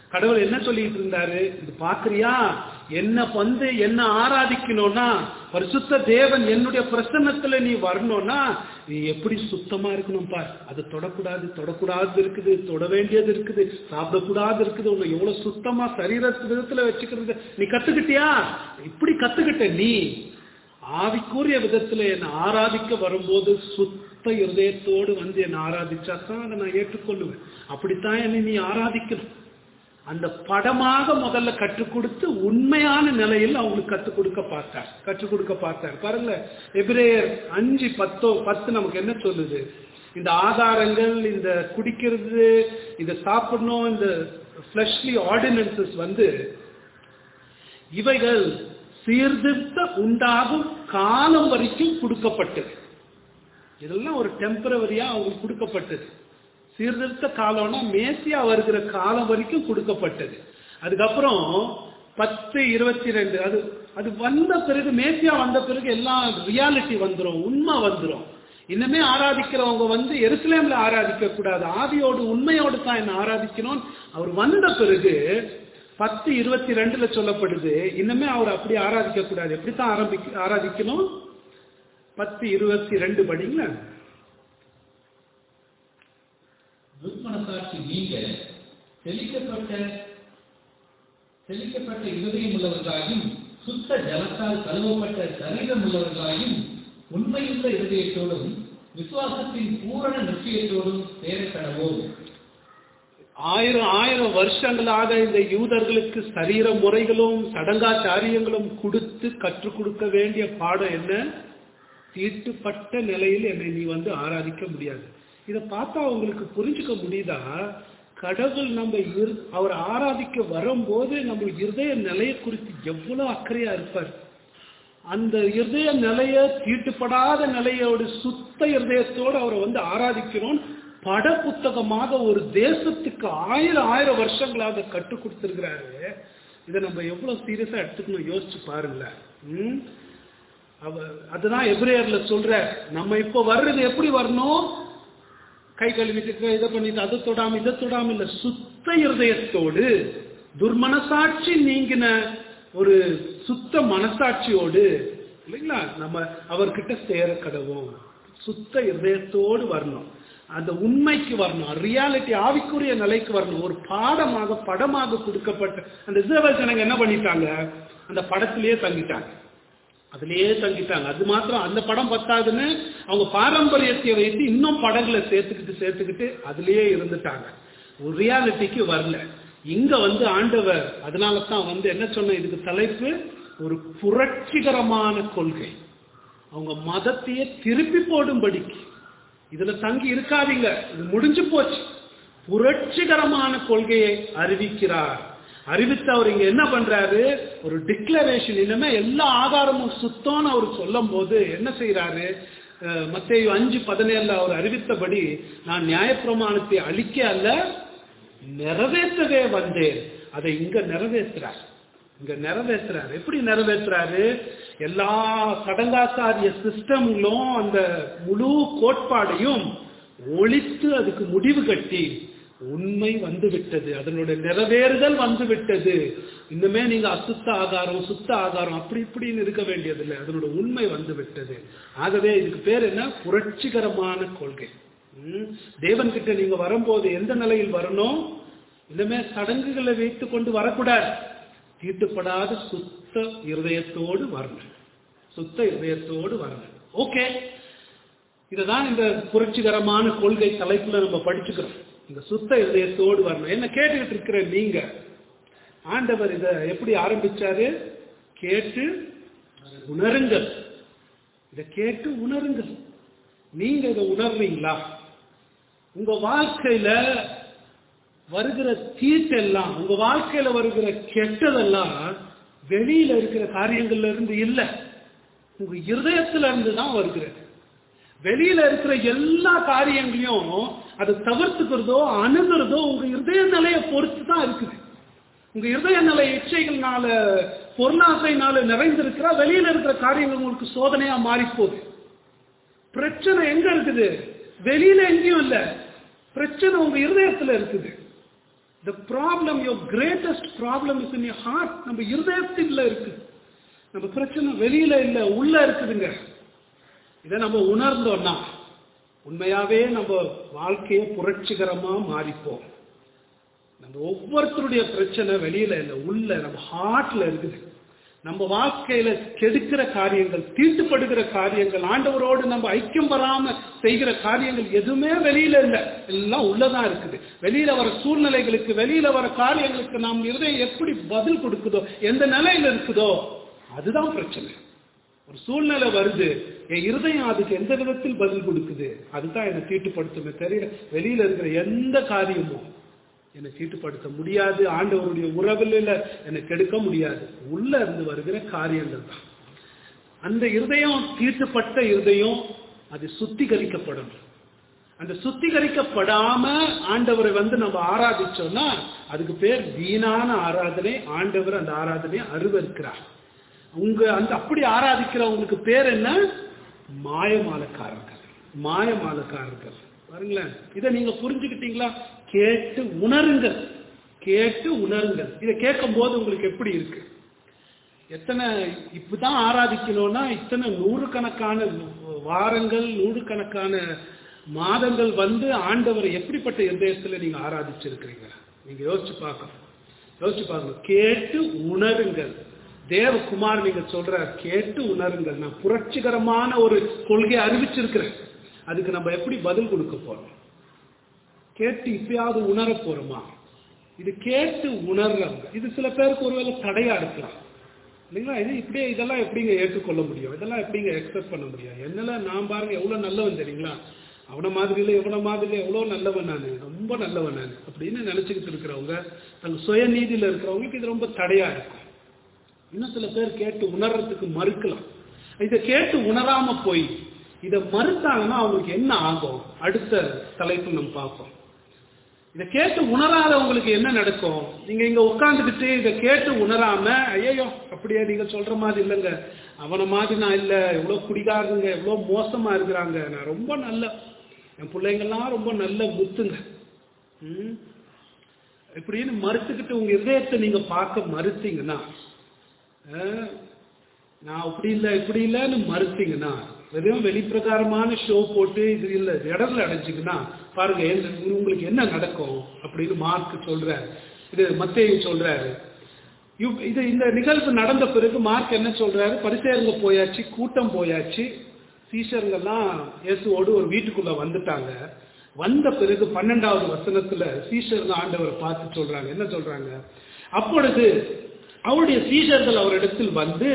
கடவுள் என்ன சொல்லிட்டு இருந்தாரு இது பாக்குறியா என்ன வந்து என்ன ஆராதிக்கணும்னா பரிசுத்த தேவன் என்னுடைய பிரசன்னத்துல நீ வரணும்னா நீ எப்படி சுத்தமா இருக்கணும் பார் அது தொடக்கூடாது தொடக்கூடாது இருக்குது தொட வேண்டியது இருக்குது சாப்பிடக்கூடாது இருக்குது உன்னை எவ்வளவு சுத்தமா சரீர விதத்துல வச்சுக்கிறது நீ கத்துக்கிட்டியா இப்படி கத்துக்கிட்ட நீ ஆவிக்குரிய விதத்துல என்னை ஆராதிக்க வரும்போது சுத்த இருதயத்தோடு வந்து என்னை ஆராதிச்சா தான் அதை நான் ஏற்றுக்கொள்ளுவேன் அப்படித்தான் என்னை நீ ஆராதிக்கணும் அந்த படமாக முதல்ல கற்றுக் கொடுத்து உண்மையான நிலையில் அவங்களுக்கு கற்றுக் கொடுக்க பார்த்தார் கற்றுக் கொடுக்க பார்த்தார் பாருங்க எபிரேயர் அஞ்சு பத்தோ பத்து நமக்கு என்ன சொல்லுது இந்த ஆதாரங்கள் இந்த குடிக்கிறது இதை சாப்பிடணும் இந்த ஃபிளஷ்லி ஆர்டினன்சஸ் வந்து இவைகள் சீர்திருத்த உண்டாகும் காலம் வரைக்கும் கொடுக்கப்பட்டது இதெல்லாம் ஒரு டெம்பரவரியா அவங்களுக்கு கொடுக்கப்பட்டது சீர்திருத்த காலம்னா மேசியா வருகிற காலம் வரைக்கும் கொடுக்கப்பட்டது அதுக்கப்புறம் பத்து இருபத்தி ரெண்டு அது அது வந்த பிறகு மேசியா வந்த பிறகு எல்லாம் ரியாலிட்டி வந்துடும் உண்மை வந்துடும் இன்னுமே ஆராதிக்கிறவங்க வந்து எருசலேம்ல ஆராதிக்க கூடாது ஆவியோடு உண்மையோடு தான் என்ன ஆராதிக்கணும் அவர் வந்த பிறகு பத்து இருபத்தி ரெண்டுல சொல்லப்படுது இன்னுமே அவர் அப்படி ஆராதிக்க கூடாது எப்படித்தான் ஆரம்பிக்க ஆராதிக்கணும் பத்து இருபத்தி ரெண்டு படிங்களா துர்மனசாட்சி நீங்க தெளிக்கப்பட்ட தெளிக்கப்பட்ட இருதயம் உள்ளவர்களாயும் சுத்த ஜலத்தால் கழுவப்பட்ட சரீரம் உள்ளவர்களாயும் உண்மையுள்ள இருதயத்தோடும் விசுவாசத்தின் பூரண நிச்சயத்தோடும் சேரக்கடவோம் ஆயிரம் ஆயிரம் வருஷங்களாக இந்த யூதர்களுக்கு சரீர முறைகளும் சடங்காச்சாரியங்களும் கொடுத்து கற்றுக் கொடுக்க வேண்டிய பாடம் என்ன தீட்டுப்பட்ட நிலையில் என்னை நீ வந்து ஆராதிக்க முடியாது இதை பார்த்தா உங்களுக்கு புரிஞ்சுக்க முடியுதா கடவுள் நம்ம இரு- அவர் ஆராதிக்க வரும்போது நம்ம இருதய நிலையை குறித்து எவ்வளவு அக்கறையா இருப்பார் அந்த இருதய நிலைய தீட்டுப்படாத நிலையோடு சுத்த இருதயத்தோடு அவரை வந்து ஆராதிக்கிறோம் பட புத்தகமாக ஒரு தேசத்துக்கு ஆயிரம் ஆயிரம் வருஷங்களாக கற்றுக் கொடுத்திருக்கிறாரு இதை நம்ம எவ்வளவு சீரியஸா எடுத்துக்கணும் யோசிச்சு பாருங்களேன் ம்? அவ அதுதான் எப்ரேயர்ல சொல்ற நம்ம இப்ப வர்றது எப்படி வரணும் கை கழுவிட்டு இதை பண்ணிட்டு அதை தொடாம இதை தொடாம இல்ல சுத்த இருதயத்தோடு துர்மனசாட்சி நீங்கின ஒரு சுத்த மனசாட்சியோடு இல்லைங்களா நம்ம அவர்கிட்ட சேர கடவோம் சுத்த இருதயத்தோடு வரணும் அந்த உண்மைக்கு வரணும் ரியாலிட்டி ஆவிக்குரிய நிலைக்கு வரணும் ஒரு பாடமாக படமாக கொடுக்கப்பட்ட அந்த இஸ்ரவேல் ஜனங்க என்ன பண்ணிட்டாங்க அந்த படத்திலேயே தங்கிட்டாங்க அதுலயே தங்கிட்டாங்க அது மாத்திரம் அந்த படம் பத்தாதுன்னு அவங்க பாரம்பரியத்தை வைத்து இன்னும் படங்களை சேர்த்துக்கிட்டு சேர்த்துக்கிட்டு அதுலயே இருந்துட்டாங்க ஒரு ரியாலிட்டிக்கு வரல இங்க வந்து ஆண்டவர் அதனால தான் வந்து என்ன சொன்ன இதுக்கு தலைப்பு ஒரு புரட்சிகரமான கொள்கை அவங்க மதத்தையே திருப்பி போடும்படிக்கு இதுல தங்கி இருக்காதீங்க இது முடிஞ்சு போச்சு புரட்சிகரமான கொள்கையை அறிவிக்கிறார் அறிவித்து அவர் இங்க என்ன பண்றாரு ஒரு டிக்ளரேஷன் இனிமே எல்லா ஆதாரமும் சுத்தம்னு அவர் சொல்லும் போது என்ன செய்யறாரு மத்தேயு அஞ்சு பதினேழுல அவர் அறிவித்தபடி நான் நியாயப்பிரமாணத்தை அழிக்க அல்ல நிறைவேற்றவே வந்தேன் அதை இங்க நிறைவேற்றுறார் இங்க நிறைவேற்றுறாரு எப்படி நிறைவேற்றுறாரு எல்லா சடங்காச்சாரிய சிஸ்டம்களும் அந்த முழு கோட்பாடையும் ஒழித்து அதுக்கு முடிவு கட்டி உண்மை வந்து விட்டது அதனுடைய நிறைவேறுதல் வந்து விட்டது இன்னுமே நீங்க அசுத்த ஆகாரம் சுத்த ஆகாரம் அப்படி இப்படின்னு இருக்க வேண்டியதில்லை அதனோட உண்மை வந்து விட்டது ஆகவே இதுக்கு பேர் என்ன புரட்சிகரமான கொள்கை ம், தேவன் கிட்ட நீங்க வரும்போது எந்த நிலையில் வரணும் இனிமே சடங்குகளை வைத்து கொண்டு வரக்கூடாது தீட்டுப்படாத சுத்த இருதயத்தோடு வரணும் சுத்த இருதயத்தோடு வரணும் ஓகே இதுதான் இந்த புரட்சிகரமான கொள்கை தலைப்புல நம்ம படிச்சுக்கிறோம் இந்த சுத்த இதயத்தோடு வரணும் என்ன கேட்டுக்கிட்டு இருக்கிற நீங்க ஆண்டவர் இத எப்படி ஆரம்பிச்சாரு கேட்டு உணருங்கள் இத கேட்டு உணருங்கள் நீங்க இதை உணர்றீங்களா உங்க வாழ்க்கையில வருகிற தீட்டெல்லாம் உங்க வாழ்க்கையில வருகிற கெட்டதெல்லாம் வெளியில இருக்கிற காரியங்கள்ல இருந்து இல்ல உங்க இருதயத்துல இருந்து தான் வருகிறது வெளியில இருக்கிற எல்லா காரியங்களையும் அதை தவிர்த்துக்கிறதோ அணுகிறதோ உங்க இருதய நிலையை பொறுத்து தான் இருக்குது உங்க இருதய நிலை இச்சைகள்னால பொருளாசைனால நிறைந்திருக்கிற வெளியில இருக்கிற காரியங்கள் உங்களுக்கு சோதனையா மாறி போகுது பிரச்சனை எங்க இருக்குது வெளியில எங்கேயும் இல்ல பிரச்சனை உங்க இருதயத்துல இருக்குது the problem your greatest problem is in your heart நம்ம இருதயத்தில் இருக்கு நம்ம பிரச்சனை வெளியில இல்ல உள்ள இருக்குதுங்க இதை நம்ம உணர்ந்தோம்னா உண்மையாவே நம்ம வாழ்க்கையை புரட்சிகரமா மாறிப்போம் நம்ம ஒவ்வொருத்தருடைய பிரச்சனை வெளியில இல்ல உள்ள நம்ம ஹார்ட்ல இருக்குது நம்ம வாழ்க்கையில கெடுக்கிற காரியங்கள் தீட்டுப்படுகிற காரியங்கள் ஆண்டவரோடு நம்ம ஐக்கியம் வராம செய்கிற காரியங்கள் எதுவுமே வெளியில இல்ல எல்லாம் உள்ளதான் இருக்குது வெளியில வர சூழ்நிலைகளுக்கு வெளியில வர காரியங்களுக்கு நாம் இருதயம் எப்படி பதில் கொடுக்குதோ எந்த நிலையில இருக்குதோ அதுதான் பிரச்சனை ஒரு சூழ்நிலை வருது என் இருதயம் அதுக்கு எந்த விதத்தில் பதில் கொடுக்குது அதுதான் என்னை தீட்டுப்படுத்துமே தெரியல வெளியில இருக்கிற எந்த காரியமும் என்னை தீட்டுப்படுத்த முடியாது ஆண்டவருடைய உறவில் என்னை கெடுக்க முடியாது உள்ள இருந்து வருகிற காரியங்கள் தான் அந்த இருதயம் தீட்டுப்பட்ட இருதயம் அது சுத்திகரிக்கப்படணும் அந்த சுத்திகரிக்கப்படாம ஆண்டவரை வந்து நம்ம ஆராதிச்சோம்னா அதுக்கு பேர் வீணான ஆராதனை ஆண்டவர் அந்த ஆராதனையை அருவருக்கிறார் உங்க அந்த அப்படி ஆராதிக்கிறவங்களுக்கு பேர் என்ன மாயமாலக்காரர்கள் மாயமாலக்காரர்கள் பாருங்களேன் இதை நீங்க புரிஞ்சுக்கிட்டீங்களா கேட்டு உணருங்கள் கேட்டு உணருங்கள் இதை கேட்கும் போது உங்களுக்கு எப்படி இருக்கு எத்தனை இப்பதான் ஆராதிக்கணும்னா இத்தனை நூறுக்கணக்கான வாரங்கள் நூறுக்கணக்கான மாதங்கள் வந்து ஆண்டவரை எப்படிப்பட்ட இருதயத்துல நீங்க ஆராதிச்சிருக்கிறீங்க நீங்க யோசிச்சு பார்க்கணும் யோசிச்சு பார்க்கணும் கேட்டு உணருங்கள் தேவகுமார் நீங்க சொல்ற கேட்டு உணருங்கள் நான் புரட்சிகரமான ஒரு கொள்கையை அறிவிச்சிருக்கிறேன் அதுக்கு நம்ம எப்படி பதில் கொடுக்க போறோம் கேட்டு இப்பயாவது உணர போறோமா இது கேட்டு உணர்றவங்க இது சில பேருக்கு ஒருவேளை தடையா இருக்கலாம் இல்லைங்களா இது இப்படியே இதெல்லாம் எப்படிங்க ஏற்றுக்கொள்ள முடியும் இதெல்லாம் எப்படிங்க எக்ஸப்ட் பண்ண முடியும் என்னெல்லாம் நான் பாருங்க எவ்வளவு நல்லவன் தெரியுங்களா அவன மாதிரி இல்லை எவ்வளோ மாதிரி இல்லை எவ்வளோ நல்லவன் நான் ரொம்ப நல்லவன் நான் அப்படின்னு நினச்சிக்கிட்டு இருக்கிறவங்க தங்க சுயநீதியில் இருக்கிறவங்களுக்கு இது ரொம்ப தடையா இருக்கும் இன்னும் சில பேர் கேட்டு உணர்றதுக்கு மறுக்கலாம் இதை கேட்டு உணராம போய் இதை மறுத்தாங்கன்னா அவங்களுக்கு என்ன ஆகும் அடுத்த தலைப்பு நம்ம பார்ப்போம் இதை கேட்டு உணராதவங்களுக்கு என்ன நடக்கும் நீங்க இங்க உட்காந்துக்கிட்டு இதை கேட்டு உணராம ஐயோ அப்படியே நீங்க சொல்ற மாதிரி இல்லைங்க அவனை மாதிரி நான் இல்லை எவ்வளோ குடிகாரங்க எவ்வளோ மோசமா இருக்கிறாங்க நான் ரொம்ப நல்ல என் பிள்ளைங்கள்லாம் ரொம்ப நல்ல முத்துங்க ம் இப்படின்னு மறுத்துக்கிட்டு உங்க இதயத்தை நீங்க பார்க்க மறுத்தீங்கன்னா அஹ், நான் அப்படி இல்லை இப்படி இல்லைன்னு மறுத்தீங்கன்னா வெறும் வெளிப்பிரகாரமான ஷோ போட்டு இது இல்லை இடத்துல அடைஞ்சிங்கன்னா பாருங்க என்ன- உங்களுக்கு என்ன நடக்கும் அப்படின்னு மார்க் சொல்றாரு இது மத்தேயு சொல்றாரு இவ்- இது இந்த நிகழ்வு நடந்த பிறகு மார்க் என்ன சொல்றாரு பரிசேருங்க போயாச்சு கூட்டம் போயாச்சு சீஷருங்கெல்லாம் இயேசுவோடு ஒரு வீட்டுக்குள்ள வந்துட்டாங்க வந்த பிறகு பன்னெண்டாவது வசனத்துல சீஷருங்க ஆண்டவரை பார்த்து சொல்றாங்க என்ன சொல்றாங்க அப்பொழுது அவருடைய சீஷர்கள் அவரிடத்தில் வந்து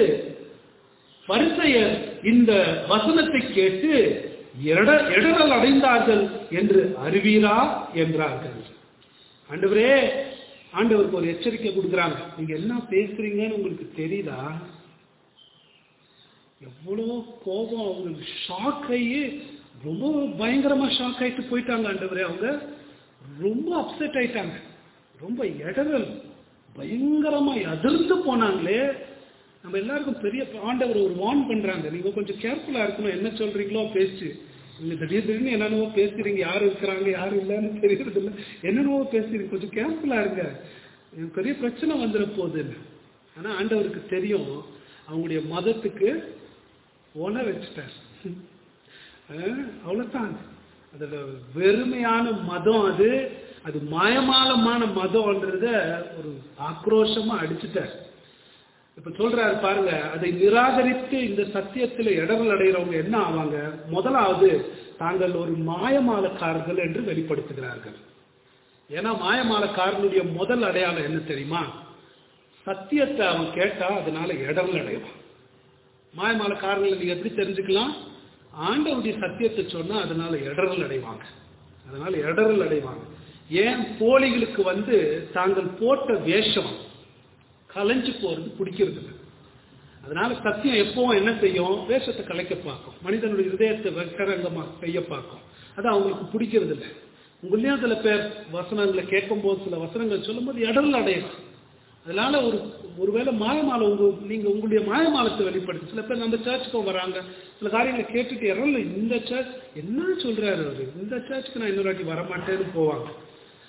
பரிசெயர் இந்த வசனத்தை கேட்டு எட- இடறல் அடைந்தார்கள் என்று அறிவீரா என்றார்கள் ஆண்டவரே ஆண்டவருக்கு ஒரு எச்சரிக்கை கொடுக்குறாங்க நீங்க என்ன பேசுறீங்கன்னு உங்களுக்கு தெரியுதா எவ்வளோ கோபம் அவங்களுக்கு ஷாக் ஆகி ரொம்ப பயங்கரமா ஷாக் ஆயிட்டு போயிட்டாங்க ஆண்டவரே அவங்க ரொம்ப அப்செட் ஆயிட்டாங்க ரொம்ப இடரல் பயங்கரமா அதிர்ந்து போனாங்களே நம்ம எல்லாருக்கும் பெரிய ஆண்டவர் ஒரு வார்ன் பண்றாங்க நீங்க கொஞ்சம் கேர்ஃபுல்லா இருக்கணும் என்ன சொல்றீங்களோ பேச்சு நீங்க திடீர் திடீர்னு என்னென்னவோ பேசுறீங்க யாரு இருக்கிறாங்க யாரு இல்லைன்னு தெரியறது இல்லை என்னென்னவோ பேசுறீங்க கொஞ்சம் கேர்ஃபுல்லா இருங்க எனக்கு பெரிய பிரச்சனை வந்துட போகுதுன்னு ஆனா ஆண்டவருக்கு தெரியும் அவங்களுடைய மதத்துக்கு உண வச்சுட்டார் அஹ் அவ்வளவுதான் அதுல வெறுமையான மதம் அது அது மாயமாலமான மதம்ன்றத ஒரு ஆக்ரோஷமா அடிச்சுட்டார் இப்ப சொல்றாரு பாருங்க அதை நிராகரித்து இந்த சத்தியத்துல இடர்கள் அடைகிறவங்க என்ன ஆவாங்க முதலாவது தாங்கள் ஒரு மாயமாலக்காரர்கள் என்று வெளிப்படுத்துகிறார்கள் ஏன்னா மாயமாலக்காரனுடைய முதல் அடையாளம் என்ன தெரியுமா சத்தியத்தை அவன் கேட்டா அதனால இடர்கள் அடைவான் மாயமாலக்காரங்களை நீங்க எப்படி தெரிஞ்சுக்கலாம் ஆண்டவருடைய சத்தியத்தை சொன்னா அதனால இடரல் அடைவாங்க அதனால இடரல் அடைவாங்க ஏன் போலிகளுக்கு வந்து தாங்கள் போட்ட வேஷம் கலைஞ்சு போறது பிடிக்கிறது இல்லை. அதனால சத்தியம் எப்பவும் என்ன செய்யும் வேஷத்தை கலைக்க பார்க்கும் மனிதனுடைய இதயத்தை வெக்கரங்கமா செய்ய பார்க்கும் அது அவங்களுக்கு பிடிக்கிறது இல்லை உங்களையும் சில பேர் வசனங்களை கேட்கும்போது சில வசனங்கள் சொல்லும்போது இடரல் அடையலாம் அதனால ஒரு ஒருவேளை மாயமாலை உங்க நீங்க உங்களுடைய மாயமாலத்தை வெளிப்படுத்தி சில பேர் நம்ம சர்ச்சுக்கும் வராங்க சில காரியங்களை கேட்டுட்டு இறல இந்த சர்ச் என்ன சொல்றாரு அவரு இந்த சர்ச்சுக்கு நான் இன்னொரு வாட்டி வரமாட்டேன்னு போவாங்க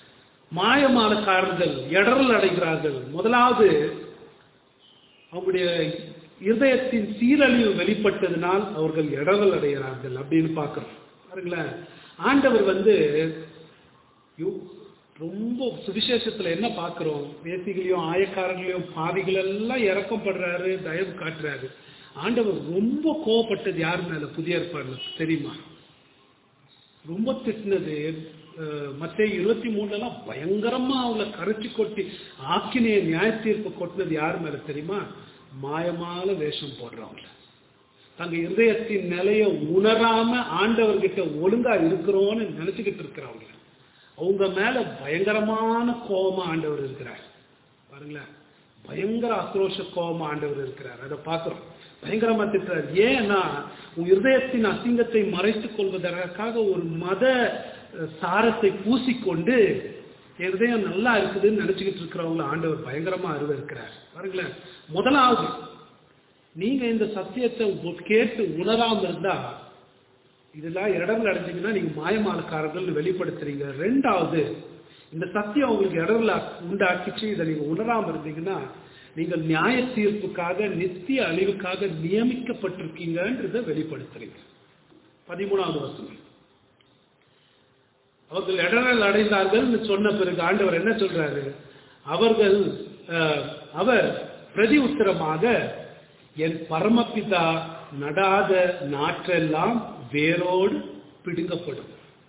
மாயமானக்காரர்கள் இடரல் அடைகிறார்கள் முதலாவது அவங்களுடைய இருதயத்தின் சீரழிவு வெளிப்பட்டதினால் அவர்கள் இடரல் அடைகிறார்கள் அப்படின்னு பார்க்கிறோம் பாருங்களேன் ஆண்டவர் வந்து யோ- ரொம்ப சுவிசேஷத்துல என்ன பார்க்கிறோம் வேசிகளையும் ஆயக்காரங்களையும் பாவிகள் எல்லாம் இறக்கம் படுறாரு தயவு காட்டுறாரு ஆண்டவர் ரொம்ப கோவப்பட்டது யார் மேல புதிய ஏற்பாடுல தெரியுமா ரொம்ப திட்டினது மற்ற இருபத்தி மூணுலாம் பயங்கரமா அவங்கள கரைச்சி கொட்டி ஆக்கினைய நியாய தீர்ப்பு கொட்டினது யார் மேல தெரியுமா மாயமான வேஷம் போடுறவங்கள தங்க இருதயத்தின் நிலைய உணராம ஆண்டவர்கிட்ட ஒழுங்கா இருக்கிறோம்னு நினைச்சுக்கிட்டு இருக்கிறவங்க அவங்க மேல பயங்கரமான கோபமா ஆண்டவர் இருக்கிறார் பாருங்களேன் பயங்கர ஆக்ரோஷ கோபமா ஆண்டவர் இருக்கிறார் அதை பார்க்கிறோம் பயங்கரமா திட்டுறார் ஏன்னா உன் இருதயத்தின் அசிங்கத்தை மறைத்துக் கொள்வதற்காக ஒரு மத அஹ், சாரத்தை பூசிக்கொண்டு என் இருதயம் நல்லா இருக்குதுன்னு நினைச்சுக்கிட்டு இருக்கிறவங்கள ஆண்டவர் பயங்கரமா அருவ இருக்கிறார் பாருங்களேன் முதலாவது நீங்க இந்த சத்தியத்தை உ- கேட்டு உணராம இருந்தா இதெல்லாம் இடங்கள் அடைஞ்சீங்கன்னா நீங்க மாயமாலக்காரர்கள் வெளிப்படுத்துறீங்க ரெண்டாவது இந்த சத்தியம் உங்களுக்கு இடர்ல உண்டாக்கிச்சு இதை நீங்க உணராம இருந்தீங்கன்னா நீங்கள் நியாய தீர்ப்புக்காக நித்திய அழிவுக்காக நியமிக்கப்பட்டிருக்கீங்கன்றத வெளிப்படுத்துறீங்க பதிமூணாவது வசனம் அவர்கள் இடரல் அடைந்தார்கள் சொன்ன பிறகு ஆண்டவர் என்ன சொல்றாரு அவர்கள் அஹ், அவர் பிரதி உத்தரமாக என் பரமபிதா நடாத நாற்றெல்லாம் வேரோடு பிடுங்கப்படும்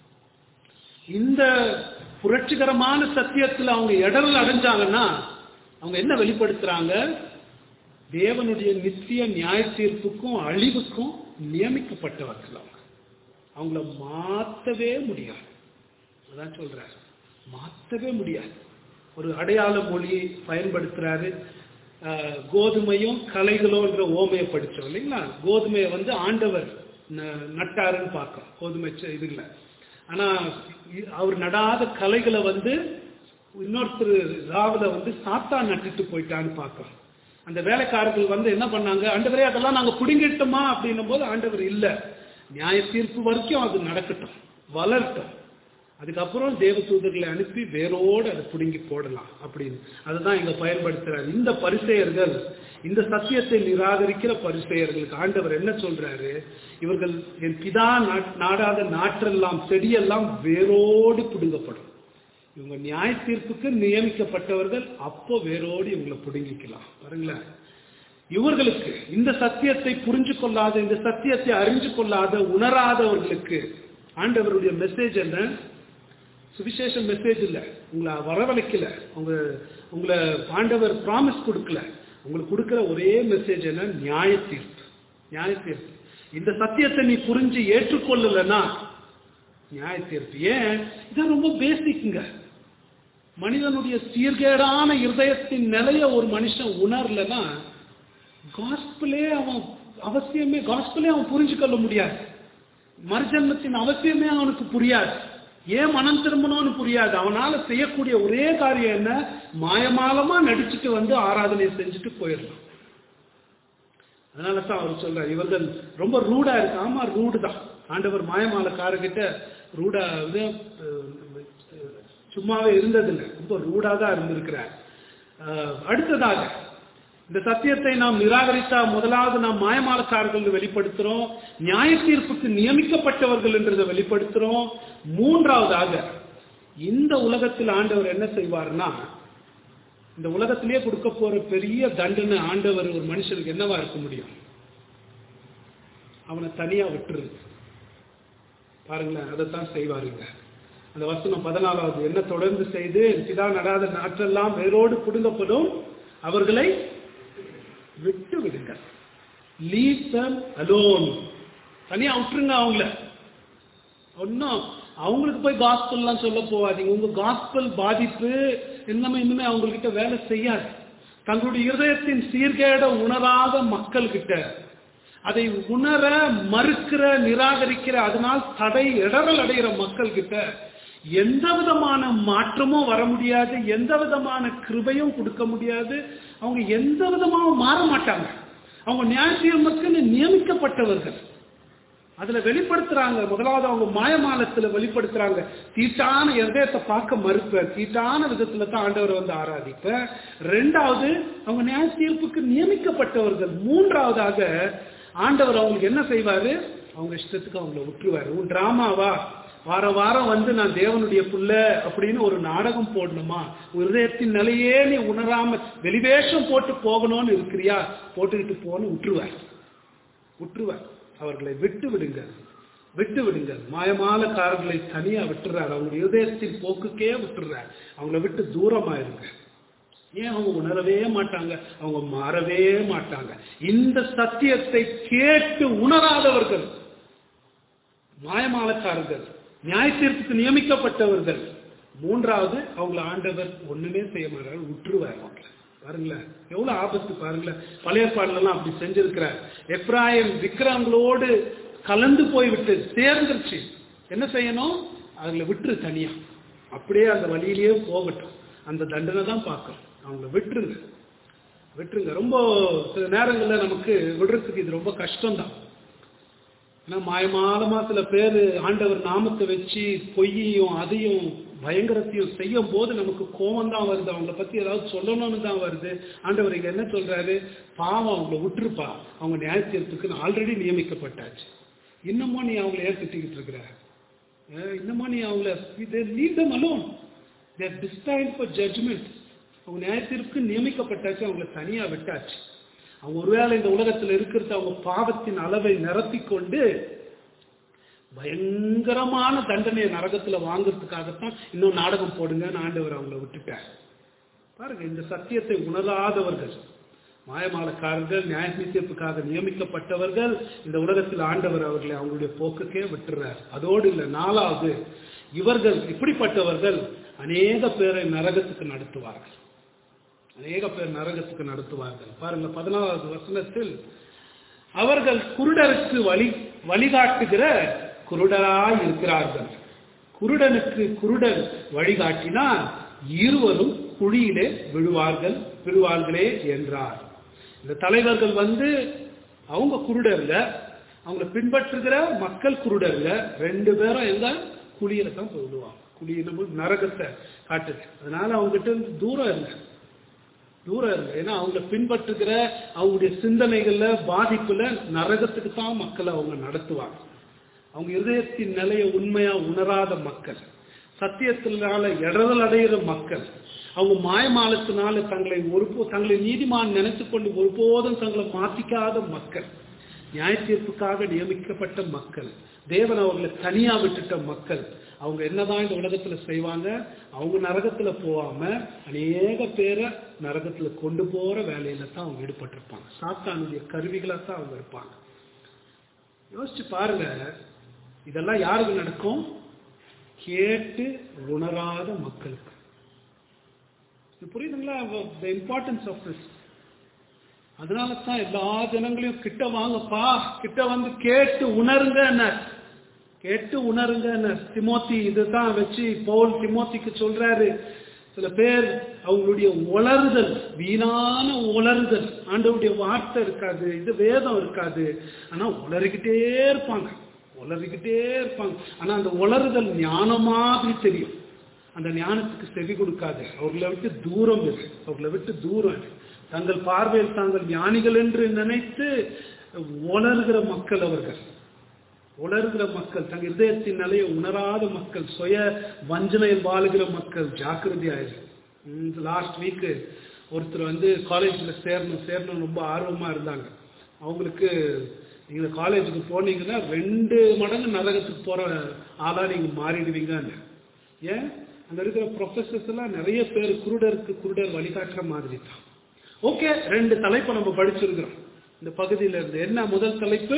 இந்த புரட்சிகரமான சத்தியத்துல அவங்க இடரல் அடைஞ்சாங்கன்னா அவங்க என்ன வெளிப்படுத்துறாங்க தேவனுடைய நித்திய நியாய தீர்ப்புக்கும் அழிவுக்கும் நியமிக்கப்பட்டவர்கள் அவங்க அவங்கள மாத்தவே முடியாது அதான் சொல்றாரு மாத்தவே முடியாது ஒரு அடையாள மொழி பயன்படுத்துறாரு அஹ், கோதுமையும் கலைகளோன்ற ஓமையை படிச்சோம் இல்லைங்களா கோதுமையை வந்து ஆண்டவர் ந- நட்டாருன்னு பார்க்கிறோம் கோதுமை செ- இதுல ஆனா இ- அவர் நடாத கலைகளை வந்து இன்னொருத்தர் ராவுல வந்து சாத்தா நட்டுட்டு போயிட்டான்னு பார்க்கிறோம் அந்த வேலைக்காரர்கள் வந்து என்ன பண்ணாங்க ஆண்டவரே அதெல்லாம் நாங்க புடுங்கிட்டோமா அப்படின்னும் போது ஆண்டவர் இல்ல நியாய தீர்ப்பு வரைக்கும் அது நடக்கட்டும் வளரட்டும் அதுக்கப்புறம் தேவ தூதர்களை அனுப்பி வேரோடு அதை பிடுங்கி போடலாம் அப்படின்னு அதுதான் இங்க பயன்படுத்துறாரு இந்த பரிசெயர்கள் இந்த சத்தியத்தை நிராகரிக்கிற பரிசெயர்களுக்கு ஆண்டவர் என்ன சொல்றாரு இவர்கள் என் பிதா நாட்- நாடாத நாற்றெல்லாம் செடியெல்லாம் வேரோடு பிடுங்கப்படும் இவங்க நியாய தீர்ப்புக்கு நியமிக்கப்பட்டவர்கள் அப்போ வேரோடு இவங்களை பிடுங்கிக்கலாம் பாருங்களேன் இவர்களுக்கு இந்த சத்தியத்தை புரிஞ்சு கொள்ளாத இந்த சத்தியத்தை அறிஞ்சு கொள்ளாத உணராதவர்களுக்கு ஆண்டவருடைய மெசேஜ் என்ன சுவிசேஷ மெசேஜ் இல்ல உங்களை வரவழைக்கல உங்க உங்களை ஆண்டவர் ப்ராமிஸ் கொடுக்கல உங்களுக்கு கொடுக்கிற ஒரே மெசேஜ் என்ன நியாய தீர்ப்பு நியாய தீர்ப்பு இந்த சத்தியத்தை நீ புரிஞ்சு ஏற்றுக்கொள்ளலன்னா நியாய தீர்ப்பு ஏன் இது ரொம்ப பேசிக்குங்க மனிதனுடைய சீர்கேடான இருதயத்தின் நிலைய ஒரு மனுஷன் உணரலன்னா காஸ்பிளே அவன் அவசியமே காஸ்பிளே அவன் புரிஞ்சுக்கொள்ள முடியாது மறுஜன்மத்தின் அவசியமே அவனுக்கு புரியாது ஏன் மனம் திரும்பணும்னு புரியாது அவனால செய்யக்கூடிய ஒரே காரியம் என்ன மாயமாலமா நடிச்சுட்டு வந்து ஆராதனை செஞ்சுட்டு போயிடலாம் அதனால தான் அவர் சொல்றார் இவர்கள் ரொம்ப ரூடா இருக்கு ஆமா ரூடு தான் ஆண்டவர் மாயமாலக்காரர்கிட்ட ரூடா வந்து அஹ், சும்மாவே இருந்ததில்லை ரொம்ப ரூடா தான் இருந்திருக்கிறார் அஹ், அடுத்ததாக இந்த சத்தியத்தை நாம் நிராகரித்தா முதலாவது நாம் மாயமாலக்காரர்கள் வெளிப்படுத்துறோம் நியாய தீர்ப்புக்கு நியமிக்கப்பட்டவர்கள் என்றதை வெளிப்படுத்துறோம் மூன்றாவதாக இந்த உலகத்தில் ஆண்டவர் என்ன செய்வார்னா இந்த உலகத்திலேயே கொடுக்க போற பெரிய தண்டனை ஆண்டவர் ஒரு மனுஷனுக்கு என்னவா இருக்க முடியும் அவனை தனியா விட்டுரு பாருங்களேன் அதைத்தான் செய்வாருங்க அந்த வசனம் பதினாலாவது என்ன தொடர்ந்து செய்து பிதா நடாத நாற்றெல்லாம் வேரோடு புடுங்கப்படும் அவர்களை விட்டு விடுங்க லீவ் தம் அலோன் தனியா விட்டுருங்க அவங்கள ஒன்றும் அவங்களுக்கு போய் காஸ்பல்லாம் சொல்ல போகாதீங்க உங்க காஸ்பல் பாதிப்பு இன்னமே இன்னுமே அவங்கக்கிட்ட வேலை செய்யாது தங்களுடைய இருதயத்தின் சீர்கேட உணராத மக்கள் கிட்ட அதை உணர மறுக்கிற நிராகரிக்கிற அதனால் தடை இடரல் அடைகிற மக்கள் கிட்ட எந்த விதமான மாற்றமும் வர முடியாது எந்த விதமான கிருபையும் கொடுக்க முடியாது அவங்க எந்த விதமாகவும் மாற மாட்டாங்க அவங்க நியாய தீர்மக்குன்னு நியமிக்கப்பட்டவர்கள் அதுல வெளிப்படுத்துறாங்க முதலாவது அவங்க மாயமாலத்துல வெளிப்படுத்துறாங்க தீட்டான இதயத்தை பார்க்க மறுப்ப தீட்டான விதத்துல தான் ஆண்டவர் வந்து ஆராதிப்ப ரெண்டாவது அவங்க நியாய தீர்ப்புக்கு நியமிக்கப்பட்டவர்கள் மூன்றாவதாக ஆண்டவர் அவங்களுக்கு என்ன செய்வாரு அவங்க இஷ்டத்துக்கு அவங்கள விட்டுருவாரு உன் டிராமாவா வார வாரம் வந்து நான் தேவனுடைய புள்ள அப்படின்னு ஒரு நாடகம் போடணுமா இதயத்தின் நிலையே நீ உணராம வெளிவேஷம் போட்டு போகணும்னு இருக்கிறியா போட்டுக்கிட்டு போன்னு விட்டுருவார் விட்டுருவார் அவர்களை விட்டு விடுங்கள் விட்டு விடுங்கள் மாயமாலக்காரர்களை தனியா விட்டுறார் அவங்க இதயத்தின் போக்குக்கே விட்டுறார் அவங்கள விட்டு தூரமா இருங்க ஏன் அவங்க உணரவே மாட்டாங்க அவங்க மாறவே மாட்டாங்க இந்த சத்தியத்தை கேட்டு உணராதவர்கள் மாயமாலக்காரர்கள் நியாய தீர்ப்புக்கு நியமிக்கப்பட்டவர்கள் மூன்றாவது அவங்கள ஆண்டவர் ஒண்ணுமே செய்ய மாட்டார் விட்டுருவார் அவங்கள பாருங்களேன் எவ்வளவு ஆபத்து பாருங்களேன் பழைய பாடலாம் அப்படி செஞ்சிருக்கிறார் எப்ராயம் விக்ரங்களோடு கலந்து போய்விட்டு சேர்ந்துருச்சு என்ன செய்யணும் அதுல விட்டுரு தனியா அப்படியே அந்த வழியிலேயே போகட்டும் அந்த தண்டனை தான் பார்க்கணும் அவங்கள விட்டுருங்க விட்டுருங்க ரொம்ப சில நேரங்களில் நமக்கு விடுறதுக்கு இது ரொம்ப கஷ்டம்தான் ஏன்னா மாயமாலமா சில பேர் ஆண்டவர் நாமத்தை வச்சு பொய்யையும் அதையும் பயங்கரத்தையும் செய்யும் போது நமக்கு கோபம் தான் வருது அவங்கள பத்தி ஏதாவது சொல்லணும்னு தான் வருது ஆண்டவர் இங்க என்ன சொல்றாரு பாவம் அவங்கள விட்டுருப்பா அவங்க நியாய தீர்ப்புக்கு ஆல்ரெடி நியமிக்கப்பட்டாச்சு இன்னமும் நீ அவங்கள ஏன் திட்டிக்கிட்டு இருக்கிற அஹ் இன்னமும் நீ அவங்கள leave them alone they're destined for judgment அவங்க நியாய தீர்ப்புக்கு நியமிக்கப்பட்டாச்சு அவங்கள தனியா விட்டாச்சு அவங்க ஒருவேளை இந்த உலகத்தில் இருக்கிறது அவங்க பாவத்தின் அளவை நிரப்பி கொண்டு பயங்கரமான தண்டனையை நரகத்துல வாங்குறதுக்காகத்தான் இன்னும் நாடகம் போடுங்கன்னு ஆண்டவர் அவங்கள விட்டுட்டார் பாருங்க இந்த சத்தியத்தை உணராதவர்கள் மாயமாலக்காரர்கள் நியாய தீர்ப்புக்காக நியமிக்கப்பட்டவர்கள் இந்த உலகத்தில் ஆண்டவர் அவர்களை அவங்களுடைய போக்குக்கே விட்டுறார் அதோடு இல்லை நாலாவது இவர்கள் இப்படிப்பட்டவர்கள் அநேக பேரை நரகத்துக்கு நடத்துவார்கள் அநேக பேர் நரகத்துக்கு நடத்துவார்கள் பாருங்க பதினாலாவது வசனத்தில் அவர்கள் குருடருக்கு வழி வழிகாட்டுகிற குருடராய் இருக்கிறார்கள் குருடனுக்கு குருடன் வழிகாட்டினால் இருவரும் குழியிலே விழுவார்கள் விழுவார்களே என்றார் இந்த தலைவர்கள் வந்து அவங்க குருடர்ல அவங்கள பின்பற்றுகிற மக்கள் குருடர்ல ரெண்டு பேரும் எங்க குழியில தான் போய் விழுவாங்க குழியில நரகத்தை காட்டுது அதனால அவங்க கிட்ட இருந்து தூரம் இல்லை தூரம் இல்லை ஏன்னா அவங்க பின்பற்றுகிற அவங்களுடைய சிந்தனைகள்ல பாதிப்புல நரகத்துக்கு தான் மக்களை அவங்க நடத்துவாங்க அவங்க இதயத்தின் நிலையை உண்மையா உணராத மக்கள் சத்தியத்தினால இடரல் அடைகிற மக்கள் அவங்க மாயமாலத்தினால தங்களை ஒரு தங்களை நீதிமான் நினைத்து கொண்டு ஒருபோதும் தங்களை மாத்திக்காத மக்கள் நியாய தீர்ப்புக்காக நியமிக்கப்பட்ட மக்கள் தேவன் அவர்களை தனியா விட்டுட்ட மக்கள் அவங்க என்னதான் இந்த உலகத்துல செய்வாங்க அவங்க நரகத்துல போகாம அநேக பேரை நரகத்துல கொண்டு போற வேலையில தான் அவங்க ஈடுபட்டிருப்பாங்க சாத்தானுடைய கருவிகளா தான் அவங்க இருப்பாங்க யோசிச்சு பாருங்க இதெல்லாம் யாருக்கு நடக்கும் கேட்டு உணராத மக்களுக்கு இது புரியுதுங்களா த இம்பார்ட்டன்ஸ் ஆஃப் திஸ் அதனால தான் எல்லா ஜனங்களையும் கிட்ட வாங்கப்பா கிட்ட வந்து கேட்டு உணருங்க என்ன கேட்டு உணருங்க என்ன திமோத்தி இதுதான் வச்சு பவுல் திமோத்திக்கு சொல்றாரு சில பேர் அவங்களுடைய உளறுதல் வீணான உளறுதல் ஆண்டவருடைய வார்த்தை இருக்காது இது வேதம் இருக்காது ஆனா உளறிக்கிட்டே இருப்பாங்க உளறிக்கிட்டே இருப்பாங்க ஆனா அந்த உளறுதல் ஞானமாதிரி தெரியும் அந்த ஞானத்துக்கு செவி கொடுக்காது அவர்களை விட்டு தூரம் இரு அவர்களை விட்டு தூரம் இரு தங்கள் பார்வையில் தாங்கள் ஞானிகள் என்று நினைத்து உணர்கிற மக்கள் அவர்கள் உணர்கிற மக்கள் தங்கள் இதயத்தின் நிலையை உணராத மக்கள் சுய வஞ்சனையில் வாழுகிற மக்கள் ஜாக்கிரதையாயிரு இந்த லாஸ்ட் வீக்கு ஒருத்தர் வந்து காலேஜில் சேரணும் சேரணும் ரொம்ப ஆர்வமா இருந்தாங்க அவங்களுக்கு நீங்க காலேஜுக்கு போனீங்கன்னா ரெண்டு மடங்கு நரகத்துக்கு போற ஆளா நீங்க மாறிடுவீங்கன்னு ஏன் அங்க இருக்கிற ப்ரொஃபசர்ஸ் எல்லாம் நிறைய பேர் குருடருக்கு குருடர் வழிகாட்டுற மாதிரி தான் ஓகே ரெண்டு தலைப்பை நம்ம படிச்சிருக்கிறோம் இந்த பகுதியில இருந்து என்ன முதல் தலைப்பு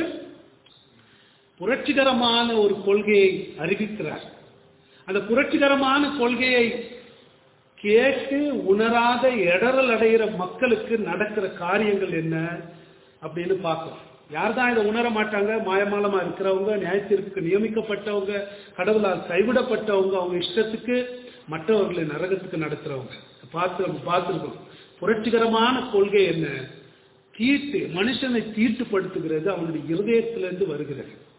புரட்சிகரமான ஒரு கொள்கையை அறிவிக்கிறார் அந்த புரட்சிகரமான கொள்கையை கேட்டு உணராத இடரல் அடைகிற மக்களுக்கு நடக்கிற காரியங்கள் என்ன அப்படின்னு பார்க்கிறோம் யார் தான் இதை உணர மாட்டாங்க மாயமாலமா இருக்கிறவங்க நியாயத்திற்கு நியமிக்கப்பட்டவங்க கடவுளால் கைவிடப்பட்டவங்க அவங்க இஷ்டத்துக்கு மற்றவர்களை நரகத்துக்கு நடத்துறவங்க பார்த்து நம்ம பார்த்துருக்கோம் புரட்சிகரமான கொள்கை என்ன தீட்டு மனுஷனை தீட்டுப்படுத்துகிறது அவனுடைய இருதயத்திலிருந்து வருகிறது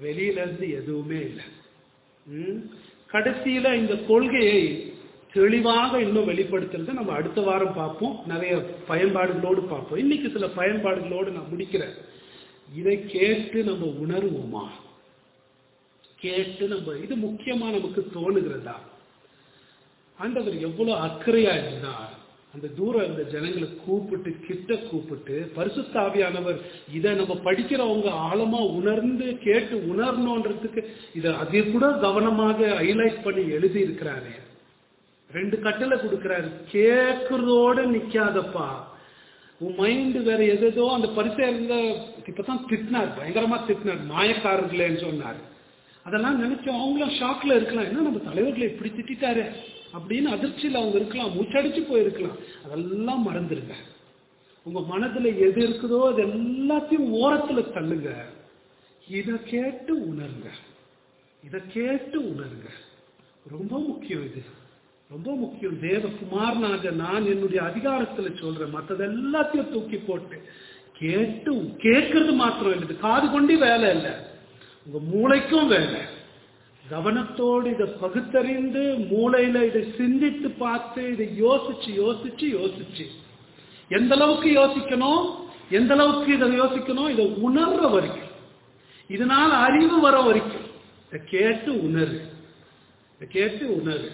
வெளியில இருந்து எதுவுமே இல்லை ம்? கடைசியில இந்த கொள்கையை தெளிவாக இன்னும் வெளிப்படுத்துறது நம்ம அடுத்த வாரம் பார்ப்போம் நிறைய பயன்பாடுகளோடு பார்ப்போம் இன்னைக்கு சில பயன்பாடுகளோடு நான் முடிக்கிறேன் இதை கேட்டு நம்ம உணர்வோமா கேட்டு நம்ம இது முக்கியமா நமக்கு தோணுகிறதா ஆண்டவர் எவ்வளவு அக்கறையா இருந்தார் அந்த தூரம் இந்த ஜனங்களை கூப்பிட்டு கிட்ட கூப்பிட்டு பரிசுத்தாவியானவர் இதை நம்ம படிக்கிறவங்க ஆழமா உணர்ந்து கேட்டு உணரணுன்றதுக்கு இதை அதை கூட கவனமாக ஹைலைட் பண்ணி எழுதி இருக்கிறாரு ரெண்டு கட்டளை கொடுக்கிறாரு கேட்கறதோட நிக்காதப்பா உன் மைண்ட் வேற எதோ அந்த பரிசை இருந்த இப்பதான் திட்டினார் பயங்கரமா திட்டினார் மாயக்காரர்களேன்னு சொன்னார் அதெல்லாம் நினைச்சோம் அவங்களும் ஷாக்ல இருக்கலாம் என்ன நம்ம தலைவர்களை இப்படி திட்டாரு அப்படின்னு அதிர்ச்சியில் அவங்க இருக்கலாம் மூச்சடிச்சு போயிருக்கலாம் அதெல்லாம் மறந்துருங்க உங்க மனதுல எது இருக்குதோ அது எல்லாத்தையும் ஓரத்துல தள்ளுங்க இத கேட்டு உணருங்க இத கேட்டு உணருங்க ரொம்ப முக்கியம் இது ரொம்ப முக்கியம் தேவகுமாரனாக நான் என்னுடைய அதிகாரத்துல சொல்றேன் மற்றது எல்லாத்தையும் தூக்கி போட்டு கேட்டு கேட்கறது மாத்திரம் இல்லை இது காது கொண்டு வேலை இல்லை உங்க மூளைக்கும் வேலை கவனத்தோடு இதை பகுத்தறிந்து மூளையில இதை சிந்தித்து பார்த்து இதை யோசிச்சு யோசிச்சு யோசிச்சு எந்த அளவுக்கு யோசிக்கணும் எந்த அளவுக்கு இதை யோசிக்கணும் இதை உணர்ற வரைக்கும் இதனால அறிவு வர வரைக்கும் இதை கேட்டு உணரு இதை கேட்டு உணரு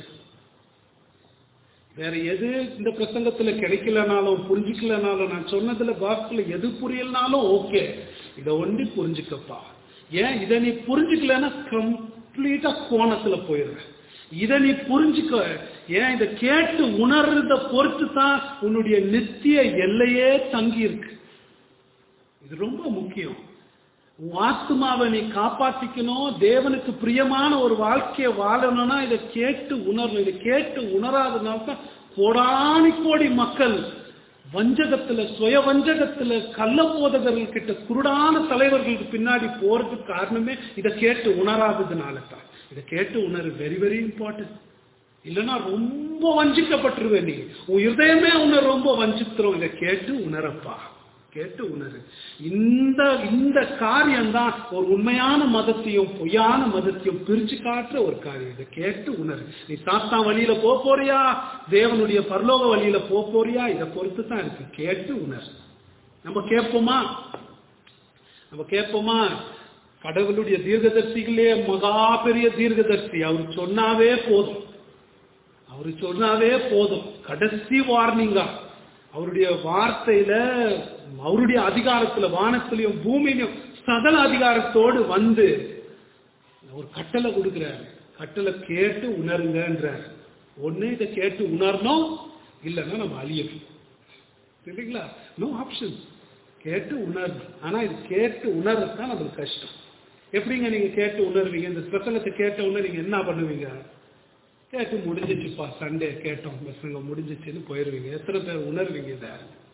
வேற எது இந்த பிரசங்கத்துல கிடைக்கலனாலும் புரிஞ்சுக்கலனாலும் நான் சொன்னதுல காஸ்பிள் எது புரியலனாலும் ஓகே இதை ஒண்டி புரிஞ்சுக்கப்பா ஏன் இதை நீ புரிஞ்சுக்கலன்னா கம்ப்ளீட்டா கோணத்துல போயிடுற இதை நீ புரிஞ்சுக்க ஏன் இதை கேட்டு உணர்றத பொறுத்து தான் உன்னுடைய நித்திய எல்லையே தங்கி இருக்கு இது ரொம்ப முக்கியம் உன் ஆத்மாவை நீ காப்பாத்திக்கணும் தேவனுக்கு பிரியமான ஒரு வாழ்க்கையை வாழணும்னா இதை கேட்டு உணரணும் இதை கேட்டு உணராதனால தான் கோடானி கோடி மக்கள் வஞ்சகத்துல சுய வஞ்சகத்துல கள்ள போதகர்கள் கிட்ட குருடான தலைவர்களுக்கு பின்னாடி போறதுக்கு காரணமே இதை கேட்டு உணராததுனால தான் இதை கேட்டு உணரு வெரி வெரி இம்பார்ட்டன்ட் இல்லைன்னா ரொம்ப வஞ்சிக்கப்பட்டுருவேன் நீ உன் இருதயமே உன்னை ரொம்ப வஞ்சித்துரும் இதை கேட்டு உணரப்பா கேட்டு உணரு இந்த இந்த காரியம் தான் ஒரு உண்மையான மதத்தையும் பொய்யான மதத்தையும் பிரிச்சு காட்டுற ஒரு காரியம் இதை கேட்டு உணரு நீ சாத்தா வழியில போக போறியா தேவனுடைய பரலோக வழியில போக போறியா இதை பொறுத்து தான் இருக்கு கேட்டு உணர் நம்ம கேட்போமா நம்ம கேட்போமா கடவுளுடைய தீர்க்கதர்சிகளே மகா பெரிய தீர்க்கதர்சி அவர் சொன்னாவே போதும் அவரு சொன்னாவே போதும் கடைசி வார்னிங்கா அவருடைய வார்த்தையில அவருடைய அதிகாரத்துல வானத்திலையும் பூமியிலையும் சகல அதிகாரத்தோடு வந்து ஒரு கட்டளை கொடுக்கிறார் கட்டளை கேட்டு உணருங்கன்றார் ஒண்ணு இதை கேட்டு உணரணும் இல்லைன்னா நம்ம அழியணும் இல்லைங்களா நோ ஆப்ஷன் கேட்டு உணரணும் ஆனா இது கேட்டு உணர்றது தான் நம்மளுக்கு கஷ்டம் எப்படிங்க நீங்க கேட்டு உணர்வீங்க இந்த பிரசங்கத்தை கேட்ட உடனே நீங்க என்ன பண்ணுவீங்க கேட்டு முடிஞ்சிச்சுப்பா சண்டே கேட்டோம் பசங்க முடிஞ்சிச்சுன்னு போயிருவீங்க எத்தனை பேர் உணர்வீங்க இதை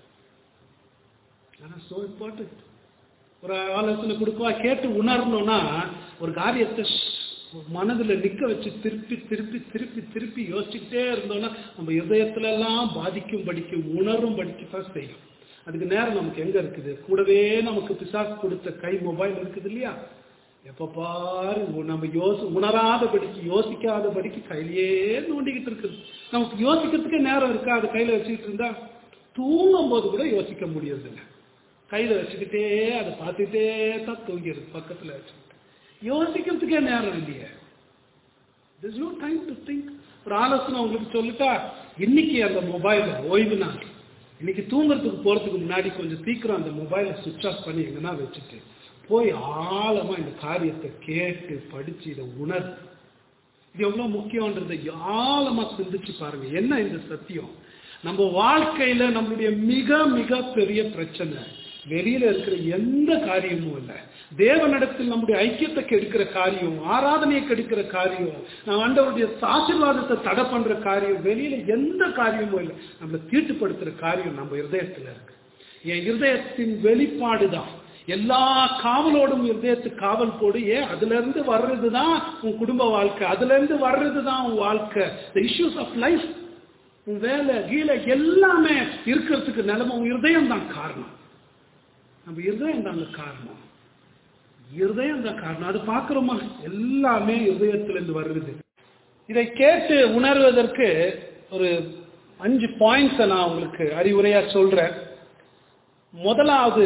ஆனா சோ இம்பார்ட்டன்ட் ஒரு ஆலோசனை கொடுக்கவா கேட்டு உணரணும்னா ஒரு காரியத்தை மனதுல நிக்க வச்சு திருப்பி திருப்பி திருப்பி திருப்பி யோசிச்சுக்கிட்டே இருந்தோம்னா நம்ம இதயத்துல எல்லாம் பாதிக்கும் படிக்கும் உணரும் படிக்க தான் செய்யும் அதுக்கு நேரம் நமக்கு எங்க இருக்குது கூடவே நமக்கு பிசாசு கொடுத்த கை மொபைல் இருக்குது இல்லையா எப்ப பாரு நம்ம யோசி உணராதபடிக்கு யோசிக்காதபடிக்கு கையிலேயே நோண்டிக்கிட்டு இருக்குது நமக்கு யோசிக்கிறதுக்கே நேரம் இருக்கா அது கையில வச்சுக்கிட்டு இருந்தா தூங்கும் போது கூட யோசிக்க முடியறதில்ல கையில வச்சுக்கிட்டே அதை பார்த்துட்டே தான் தூங்கிடுது பக்கத்துல வச்சுக்கிட்டு யோசிக்கிறதுக்கே நேரம் இல்லையே this no time to think ஒரு ஆலோசனை உங்களுக்கு சொல்லிட்டா இன்னைக்கு அந்த மொபைல் ஓய்வு நாள் இன்னைக்கு தூங்குறதுக்கு போறதுக்கு முன்னாடி கொஞ்சம் சீக்கிரம் அந்த மொபைலை சுவிட்ச் ஆஃப் பண்ணி எங்கன்னா வச்சுட்டு போய் ஆழமா இந்த காரியத்தை கேட்டு படிச்சு இதை உணர் இது எவ்வளவு முக்கியம்ன்றதை ஆழமா சிந்திச்சு பாருங்க என்ன இந்த சத்தியம் நம்ம வாழ்க்கையில நம்மளுடைய மிக மிக பெரிய பிரச்சனை வெளியில இருக்கிற எந்த காரியமும் இல்லை தேவனிடத்தில் நம்முடைய ஐக்கியத்தை கெடுக்கிற காரியம் ஆராதனையை கெடுக்கிற காரியம் நான் ஆண்டவருடைய ஆசீர்வாதத்தை தடை பண்ற காரியம் வெளியில எந்த காரியமும் இல்லை நம்மளை தீட்டுப்படுத்துற காரியம் நம்ம இருதயத்துல இருக்கு என் இருதயத்தின் வெளிப்பாடுதான் எல்லா காவலோடும் இருதயத்துக்கு காவல் போடு ஏன் அதுல இருந்து வர்றதுதான் உன் குடும்ப வாழ்க்கை அதுல இருந்து வர்றதுதான் உன் வாழ்க்கை த இஷ்யூஸ் ஆஃப் லைஃப் உன் வேலை கீழே எல்லாமே இருக்கிறதுக்கு நிலைமை உன் இருதயம் தான் காரணம் நம்ம இருதயம் தாங்க காரணம் இருதயம் தான் காரணம் அது பார்க்கிறோமா எல்லாமே இருதயத்திலிருந்து வருது இதை கேட்டு உணர்வதற்கு ஒரு அஞ்சு பாயிண்ட்ஸை நான் உங்களுக்கு அறிவுரையா சொல்றேன் முதலாவது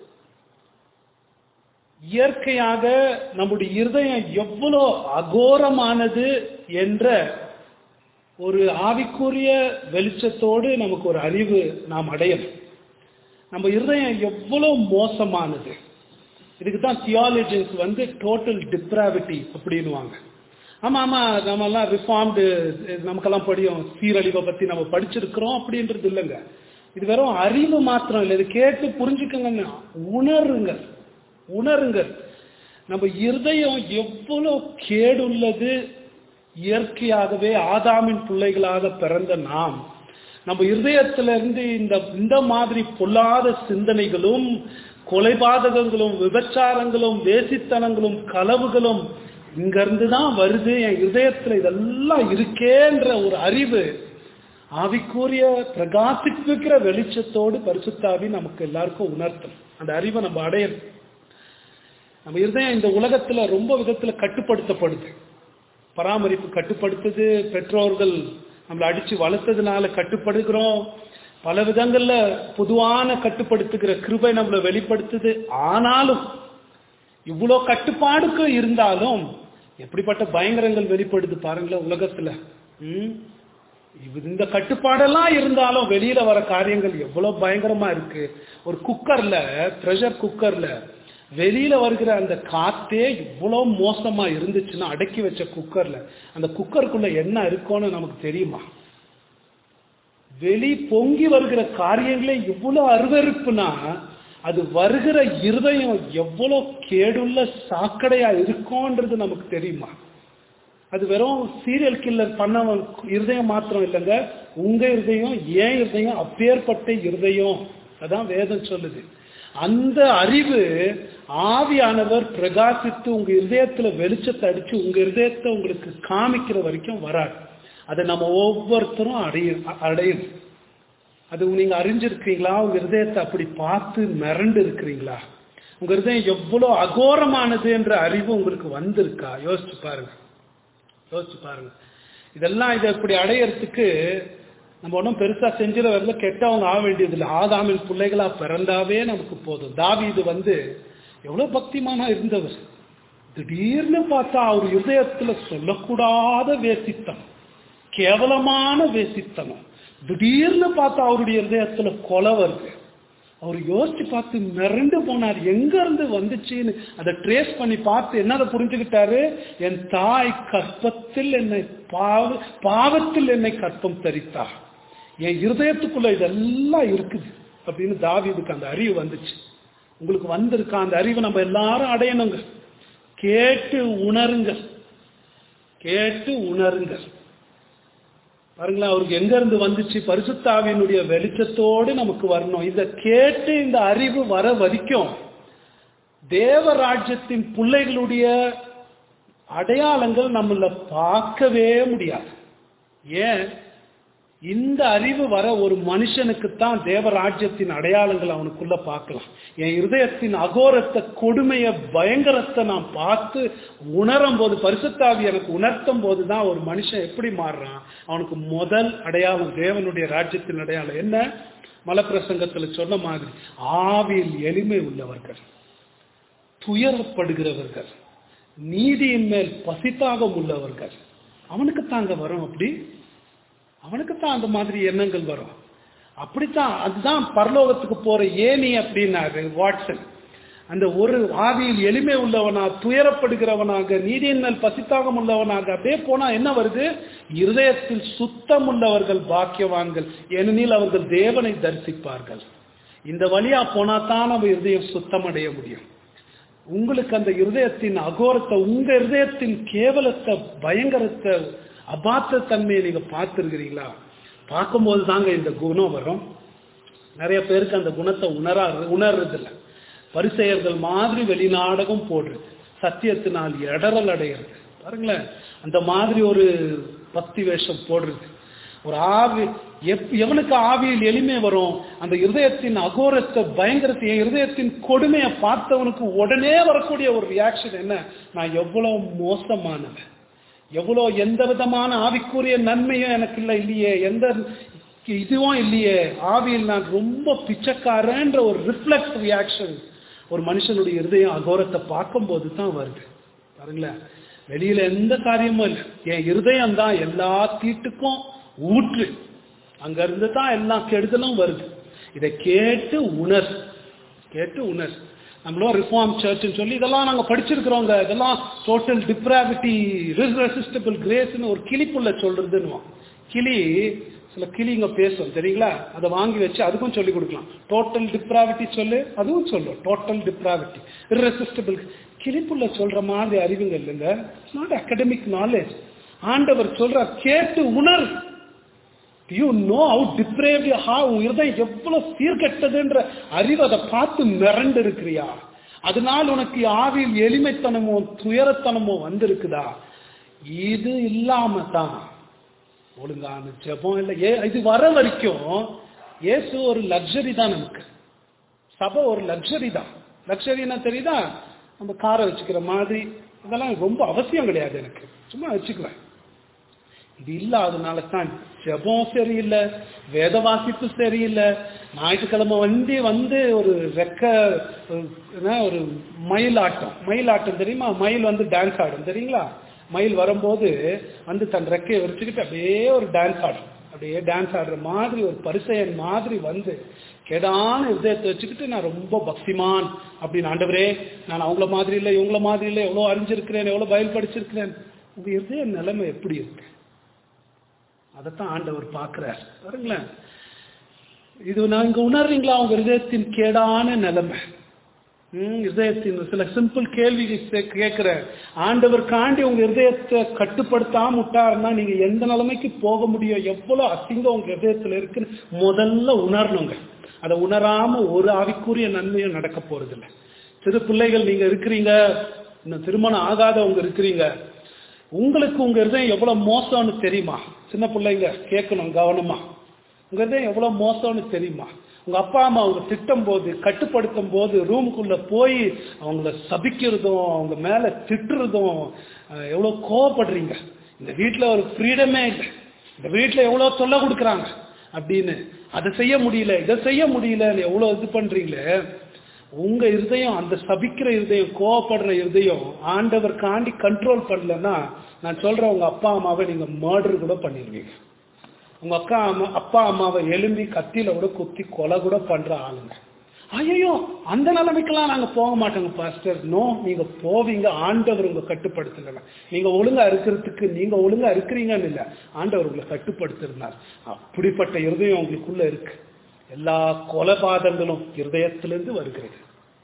இயற்கையாக நம்முடைய இருதயம் எவ்வளோ அகோரமானது என்ற ஒரு ஆவிக்குரிய வெளிச்சத்தோடு நமக்கு ஒரு அறிவு நாம் அடையணும் நம்ம இருதயம் எவ்வளோ மோசமானது இதுக்கு தான் தியாலஜிஸ் வந்து டோட்டல் டிப்ராவிட்டி அப்படின்னுவாங்க ஆமா ஆமா நம்ம எல்லாம் ரிஃபார்ம்டு நமக்கெல்லாம் படியும் சீரழிவை பத்தி நம்ம படிச்சிருக்கிறோம் அப்படின்றது இல்லைங்க இது வெறும் அறிவு மாத்திரம் இல்லை இது கேட்டு புரிஞ்சுக்கங்க உணருங்க உணருங்க நம்ம இருதயம் எவ்வளவு கேடுள்ளது இயற்கையாகவே ஆதாமின் பிள்ளைகளாக பிறந்த நாம் நம்ம இருதயத்திலிருந்து இந்த இந்த மாதிரி பொல்லாத சிந்தனைகளும் கொலைபாதகங்களும் விபச்சாரங்களும் வேசித்தனங்களும் களவுகளும் இங்கிருந்து தான் வருது என் இதயத்துல இதெல்லாம் இருக்கேன்ற ஒரு அறிவு ஆவிக்குரிய பிரகாசிப்பிக்கிற வெளிச்சத்தோடு பரிசுத்தாவி நமக்கு எல்லாருக்கும் உணர்த்தும் அந்த அறிவை நம்ம அடையணும் நம்ம இருதயம் இந்த உலகத்துல ரொம்ப விதத்துல கட்டுப்படுத்தப்படுது பராமரிப்பு கட்டுப்படுத்துது பெற்றோர்கள் நம்மளை அடிச்சு வளர்த்ததுனால கட்டுப்படுகிறோம் பல விதங்கள்ல பொதுவான கட்டுப்படுத்துகிற கிருபை நம்மளை வெளிப்படுத்துது ஆனாலும் இவ்வளோ கட்டுப்பாடுக்கு இருந்தாலும் எப்படிப்பட்ட பயங்கரங்கள் வெளிப்படுது பாருங்களேன் உலகத்துல ம் இந்த கட்டுப்பாடெல்லாம் இருந்தாலும் வெளியில வர காரியங்கள் எவ்வளவு பயங்கரமா இருக்கு ஒரு குக்கர்ல ப்ரெஷர் குக்கர்ல வெளியில வருகிற அந்த காத்தே இவ்வளவு மோசமா இருந்துச்சுன்னா அடக்கி வச்ச குக்கர்ல அந்த குக்கருக்குள்ள என்ன இருக்கும்னு நமக்கு தெரியுமா வெளி பொங்கி வருகிற காரியங்களே இவ்வளவு அருவருப்புனா அது வருகிற இருதயம் எவ்வளவு கேடுள்ள சாக்கடையா இருக்கும்ன்றது நமக்கு தெரியுமா அது வெறும் சீரியல் கில்லர் பண்ணவன் இருதயம் மாத்திரம் இல்லைங்க உங்க இருதயம் ஏன் இருதயம் அப்பேற்பட்ட இருதயம் அதான் வேதம் சொல்லுது அந்த அறிவு ஆவியானவர் பிரகாசித்து உங்க இருதயத்துல வெளிச்சத்தை அடிச்சு உங்க இருதயத்தை உங்களுக்கு காமிக்கிற வரைக்கும் வராது அதை நம்ம ஒவ்வொருத்தரும் அடைய அடையும் அது நீங்க அறிஞ்சிருக்கீங்களா உங்க இருதயத்தை அப்படி பார்த்து மிரண்டு இருக்கிறீங்களா உங்க இருதயம் எவ்வளவு அகோரமானது என்ற அறிவு உங்களுக்கு வந்திருக்கா யோசிச்சு பாருங்க யோசிச்சு பாருங்க இதெல்லாம் இதை இப்படி அடையறதுக்கு நம்ம ஒன்றும் பெருசா செஞ்சிட வரல கெட்டவங்க ஆக வேண்டியது இல்லை ஆதாமின் பிள்ளைகளா பிறந்தாவே நமக்கு போதும் தாவி இது வந்து எவ்வளவு பக்திமானா இருந்தவர் திடீர்னு பார்த்தா அவர் இருதயத்துல சொல்லக்கூடாத வேசித்தனம் கேவலமான வேசித்தனம் திடீர்னு பார்த்தா அவருடைய இருதயத்துல கொலை வருது அவர் யோசிச்சு பார்த்து மிரண்டு போனார் எங்க இருந்து வந்துச்சுன்னு அதை ட்ரேஸ் பண்ணி பார்த்து என்னதை புரிஞ்சுக்கிட்டாரு என் தாய் கற்பத்தில் என்னை பாவ பாவத்தில் என்னை கற்பம் தரித்தா என் இருதயத்துக்குள்ள இதெல்லாம் இருக்குது அப்படின்னு தாவிதுக்கு அந்த அறிவு வந்துச்சு உங்களுக்கு வந்திருக்கா அந்த அறிவு நம்ம எல்லாரும் அடையணுங்க கேட்டு உணருங்க கேட்டு உணருங்க பாருங்களேன் அவருக்கு எங்க இருந்து வந்துச்சு பரிசுத்தாவினுடைய வெளிச்சத்தோடு நமக்கு வரணும் இதை கேட்டு இந்த அறிவு வர வரைக்கும் தேவராஜ்யத்தின் பிள்ளைகளுடைய அடையாளங்கள் நம்மள பார்க்கவே முடியாது ஏன் இந்த அறிவு வர ஒரு மனுஷனுக்கு தான் தேவராஜ்யத்தின் அடையாளங்கள் அவனுக்குள்ள பார்க்கலாம் என் இருதயத்தின் அகோரத்தை கொடுமைய பயங்கரத்தை நான் பார்த்து உணரும் போது பரிசுத்தாவி எனக்கு உணர்த்தும் போது தான் ஒரு மனுஷன் எப்படி மாறுறான் அவனுக்கு முதல் அடையாளம் தேவனுடைய ராஜ்யத்தின் அடையாளம் என்ன மலப்பிரசங்கத்துல சொன்ன மாதிரி ஆவியில் எளிமை உள்ளவர்கள் துயரப்படுகிறவர்கள் நீதியின் மேல் பசித்தாகம் உள்ளவர்கள் அவனுக்கு தாங்க வரும் அப்படி அவனுக்கு தான் அந்த மாதிரி எண்ணங்கள் வரும் அப்படித்தான் அதுதான் பரலோகத்துக்கு போற ஏனி அப்படின்னாரு வாட்சன் அந்த ஒரு ஆவியில் எளிமை உள்ளவனா துயரப்படுகிறவனாக நீதியின் மேல் பசித்தாகம் உள்ளவனாக அப்படியே போனா என்ன வருது இருதயத்தில் சுத்தம் உள்ளவர்கள் பாக்கியவான்கள் ஏனெனில் அவர்கள் தேவனை தரிசிப்பார்கள் இந்த வழியா போனா தான் நம்ம இருதயம் சுத்தம் அடைய முடியும் உங்களுக்கு அந்த இருதயத்தின் அகோரத்தை உங்க இருதயத்தின் கேவலத்தை பயங்கரத்தை அபாத்த தன்மையை நீங்க பார்த்துருக்கிறீங்களா பார்க்கும்போது தாங்க இந்த குணம் வரும் நிறைய பேருக்கு அந்த குணத்தை உணரா உணர்றதில்ல பரிசெயர்கள் மாதிரி வெளிநாடகம் போடுறது சத்தியத்தினால் இடரல் அடைகிறது பாருங்களேன் அந்த மாதிரி ஒரு பக்தி வேஷம் போடுறது ஒரு ஆவி எப் எவனுக்கு ஆவியில் எளிமை வரும் அந்த இருதயத்தின் அகோரத்தை பயங்கரத்தை என் இருதயத்தின் கொடுமையை பார்த்தவனுக்கு உடனே வரக்கூடிய ஒரு ரியாக்ஷன் என்ன நான் எவ்வளவு மோசமானவன் எவ்வளோ எந்த விதமான ஆவிக்குரிய நன்மையும் எனக்கு இல்லை இல்லையே எந்த இதுவும் இல்லையே ஆவியில் நான் ரொம்ப பிச்சைக்காரன்ற ஒரு ரிஃப்ளெக்ஸ் ரியாக்ஷன் ஒரு மனுஷனுடைய இருதயம் அகோரத்தை பார்க்கும்போது தான் வருது பாருங்களேன் வெளியில எந்த காரியமும் இல்லை என் இருதயம் தான் எல்லா தீட்டுக்கும் ஊற்று அங்க இருந்து தான் எல்லா கெடுதலும் வருது இதை கேட்டு உணர் கேட்டு உணர் நம்மளும் ரிஃபார்ம் சர்ச்னு சொல்லி இதெல்லாம் நாங்கள் படிச்சிருக்கிறோங்க இதெல்லாம் டோட்டல் டிப்ராவிட்டி ரெசிஸ்டபிள் கிரேஸ்னு ஒரு கிளிப்புள்ள சொல்றதுன்னு கிளி சில கிளிங்க பேசும் தெரியுங்களா அதை வாங்கி வச்சு அதுக்கும் சொல்லி கொடுக்கலாம் டோட்டல் டிப்ராவிட்டி சொல்லு அதுவும் சொல்லும் டோட்டல் டிப்ராவிட்டி irresistible கிளிப்புள்ள சொல்ற மாதிரி அறிவுங்க இல்லைங்க இட்ஸ் நாட் அகடமிக் நாலேஜ் ஆண்டவர் சொல்றார் கேட்டு உணர் யூ நோ ஹவு டிப்ரேவ்ட் ஹா உன் இருதயம் எவ்வளவு சீர்கெட்டதுன்ற அறிவு அதை பார்த்து மிரண்டு இருக்கிறியா அதனால் உனக்கு ஆவியில் எளிமைத்தனமோ துயரத்தனமோ வந்திருக்குதா இது இல்லாம தான் ஒழுங்கான ஜெபம் இல்லை ஏ இது வர வரைக்கும் இயேசு ஒரு லக்ஸரி தான் நமக்கு சபை ஒரு லக்ஸரி தான் லக்ஸரின்னா தெரியுதா நம்ம காரை வச்சுக்கிற மாதிரி இதெல்லாம் ரொம்ப அவசியம் கிடையாது எனக்கு சும்மா வச்சுக்குவேன் இது இல்லாதனால தான் ஜெபம் சரியில்லை வேத வாசிப்பு சரியில்லை ஞாயிற்றுக்கிழமை வண்டி வந்து ஒரு ரெக்க ஒரு என்ன, ஒரு மயில் ஆட்டம் மயில் ஆட்டம் தெரியுமா மயில் வந்து டான்ஸ் ஆடும் தெரியுங்களா மயில் வரும்போது வந்து தன் ரெக்கையை விரிச்சுக்கிட்டு அப்படியே ஒரு டான்ஸ் ஆடும் அப்படியே டான்ஸ் ஆடுற மாதிரி ஒரு பரிசையன் மாதிரி வந்து கேடான இதயத்தை வச்சுக்கிட்டு நான் ரொம்ப பக்திமான் அப்படின்னு ஆண்டவரே நான் அவங்கள மாதிரி இல்லை இவங்கள மாதிரி இல்லை எவ்வளோ அறிஞ்சிருக்கிறேன் எவ்வளோ பயல் படிச்சிருக்கிறேன் உங்க இருதய நிலைமை எப்படி இருக்கு அதைத்தான் ஆண்டவர் பார்க்கிறார் பாருங்களேன் இது நான் இங்க உணர்றீங்களா உங்க இதயத்தின் கேடான நிலைமை ம், இதயத்தின் சில சிம்பிள் கேள்வி கேட்கிற ஆண்டவர் காண்டி உங்க இதயத்தை கட்டுப்படுத்தாம விட்டாருன்னா நீங்க எந்த நிலைமைக்கு போக முடியும் எவ்வளவு அசிங்கம் உங்க இதயத்துல இருக்குன்னு முதல்ல உணரணுங்க அதை உணராம ஒரு ஆவிக்குரிய நன்மையும் நடக்க போறது இல்லை சிறு பிள்ளைகள் நீங்க இருக்கிறீங்க இன்னும் திருமணம் ஆகாதவங்க இருக்கிறீங்க உங்களுக்கு உங்க இருதயம் எவ்வளவு மோசம்னு தெரியுமா சின்ன பிள்ளைங்க கேட்கணும் கவனமா உங்க இருதயம் எவ்வளவு மோசம்னு தெரியுமா உங்க அப்பா அம்மா அவங்க திட்டும் போது கட்டுப்படுத்தும் போது ரூமுக்குள்ள போய் அவங்கள சபிக்கிறதும் அவங்க மேல திட்டுறதும் அஹ், எவ்வளவு கோவப்படுறீங்க இந்த வீட்டுல ஒரு ஃப்ரீடமே இல்லை இந்த வீட்டுல எவ்வளவு தொல்லை கொடுக்குறாங்க அப்படின்னு அதை செய்ய முடியல இதை செய்ய முடியல எவ்வளவு இது பண்றீங்களே உங்க இருதயம் அந்த சபிக்கிற இருதயம் கோவப்படுற இருதயம் ஆண்டவர் காண்டி கண்ட்ரோல் பண்ணலன்னா நான் சொல்றேன் உங்க அப்பா அம்மாவை நீங்க மர்டர் கூட பண்ணிடுவீங்க உங்க அக்கா அம்மா அப்பா அம்மாவை எலும்பி கத்தியில கூட குத்தி கொலை கூட பண்ற ஆளுங்க ஐயோ அந்த நிலைமைக்கெல்லாம் நாங்க போக மாட்டோங்க பாஸ்டர் நோ நீங்க போவீங்க ஆண்டவர் உங்க கட்டுப்படுத்தல நீங்க ஒழுங்கா இருக்கிறதுக்கு நீங்க ஒழுங்கா இருக்கிறீங்கன்னு இல்ல ஆண்டவர் உங்களை கட்டுப்படுத்திருந்தார் அப்படிப்பட்ட இருதயம் உங்களுக்குள்ள இருக்கு எல்லா கொலைபாதங்களும் இருதயத்திலிருந்து வருகிறது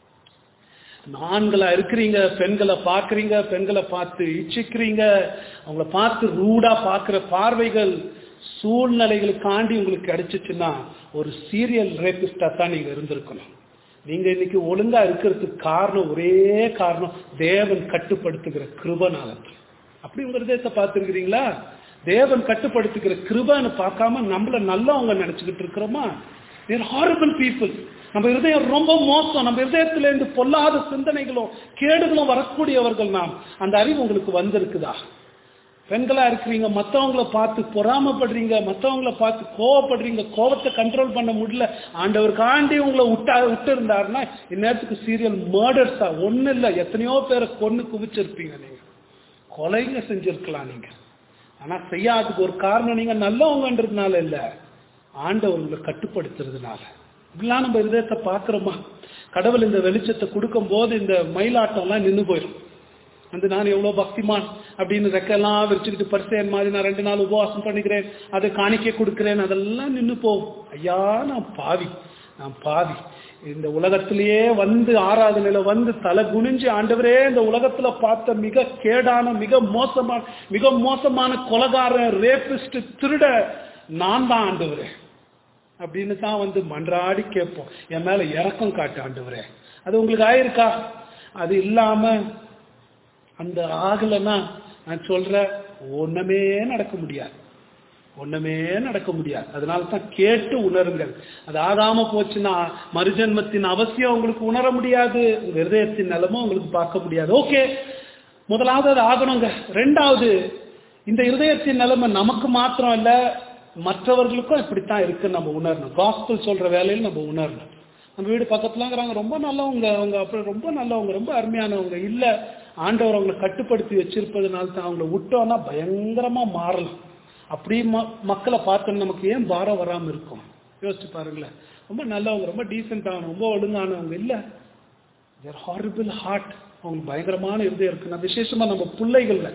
ஆண்களா இருக்கிறீங்க பெண்களை பார்க்கறீங்க பெண்களை பார்த்து இச்சிக்கிறீங்க அவங்கள பார்த்து ரூடா பார்க்கிற பார்வைகள் சூழ்நிலைகளுக்காண்டி உங்களுக்கு கிடைச்சிச்சுன்னா ஒரு சீரியல் ரேபிஸ்டா தான் நீங்க இருந்திருக்கணும் நீங்க இன்னைக்கு ஒழுங்கா இருக்கிறதுக்கு காரணம் ஒரே காரணம் தேவன் கட்டுப்படுத்துகிற கிருபனால அப்படி உங்க இதயத்தை பார்த்துருக்கிறீங்களா தேவன் கட்டுப்படுத்துகிற கிருபன்னு பார்க்காம நம்மள நல்லவங்க நினைச்சுக்கிட்டு இருக்கிறோமா தேர் ஹாரபிள் பீப்புள் நம்ம இருதயம் ரொம்ப மோசம் நம்ம இருதயத்துல இருந்து பொல்லாத சிந்தனைகளும் கேடுகளும் வரக்கூடியவர்கள் நாம் அந்த அறிவு உங்களுக்கு வந்திருக்குதா பெண்களா இருக்கிறீங்க மத்தவங்கள பார்த்து பொறாமப்படுறீங்க மத்தவங்கள பார்த்து கோவப்படுறீங்க கோவத்தை கண்ட்ரோல் பண்ண முடியல ஆண்டவர் காண்டி உங்களை விட்டா விட்டு இருந்தாருன்னா இந்நேரத்துக்கு சீரியல் மர்டர்ஸா ஒண்ணு இல்ல எத்தனையோ பேரை கொன்னு குவிச்சிருப்பீங்க நீங்க கொலைங்க செஞ்சிருக்கலாம் நீங்க ஆனா செய்யாததுக்கு ஒரு காரணம் நீங்க நல்லவங்கன்றதுனால இல்ல ஆண்டவர் உங்களை கட்டுப்படுத்துறதுனால இப்படிலாம் நம்ம இதயத்தை பார்க்கிறோமா கடவுள் இந்த வெளிச்சத்தை கொடுக்கும் போது இந்த மயிலாட்டம்லாம் நின்று போயிடும் வந்து நான் எவ்வளவு பக்திமான் அப்படின்னு ரெக்கெல்லாம் விரிச்சுக்கிட்டு பரிசேன் மாதிரி நான் ரெண்டு நாள் உபவாசம் பண்ணிக்கிறேன் அதை காணிக்க கொடுக்கிறேன் அதெல்லாம் நின்று போகும் ஐயா நான் பாவி நான் பாவி இந்த உலகத்திலேயே வந்து ஆராதனையில வந்து தலை குனிஞ்சு ஆண்டவரே இந்த உலகத்துல பார்த்த மிக கேடான மிக மோசமான மிக மோசமான கொலகாரன் ரேபிஸ்ட் திருட நான் தான் ஆண்டவரே அப்படின்னு தான் வந்து மன்றாடி கேட்போம் என் மேல இறக்கம் காட்டு ஆண்டவரே அது உங்களுக்கு ஆயிருக்கா அது இல்லாம அந்த ஆகலைன்னா நான் சொல்ற ஒண்ணுமே நடக்க முடியாது ஒண்ணுமே நடக்க முடியாது அதனால தான் கேட்டு உணருங்கள் அது ஆகாம போச்சுன்னா மறுஜன்மத்தின் அவசியம் உங்களுக்கு உணர முடியாது உங்க இருதயத்தின் நிலமும் உங்களுக்கு பார்க்க முடியாது ஓகே முதலாவது அது ஆகணுங்க ரெண்டாவது இந்த இருதயத்தின் நிலைமை நமக்கு மாத்திரம் இல்ல மற்றவர்களுக்கும் இப்படித்தான் இருக்குன்னு நம்ம உணரணும் காஸ்பிள் சொல்ற வேலையில் நம்ம உணரணும் நம்ம வீடு பக்கத்துலங்கிறாங்க ரொம்ப நல்லவங்க அவங்க அப்புறம் ரொம்ப நல்லவங்க ரொம்ப அருமையானவங்க இல்ல ஆண்டவர் அவங்களை கட்டுப்படுத்தி வச்சிருப்பதுனால தான் அவங்கள விட்டோம்னா பயங்கரமா மாறலாம் அப்படி ம- மக்களை பார்த்தோன்னு நமக்கு ஏன் பாரம் வராம இருக்கும் யோசிச்சு பாருங்களேன் ரொம்ப நல்லவங்க ரொம்ப டீசென்டானவங்க ரொம்ப ஒழுங்கானவங்க இல்ல தேர் ஹாரிபிள் ஹார்ட் அவங்களுக்கு பயங்கரமான இருதயம் இருக்கு நான் விசேஷமா நம்ம பிள்ளைகள்ல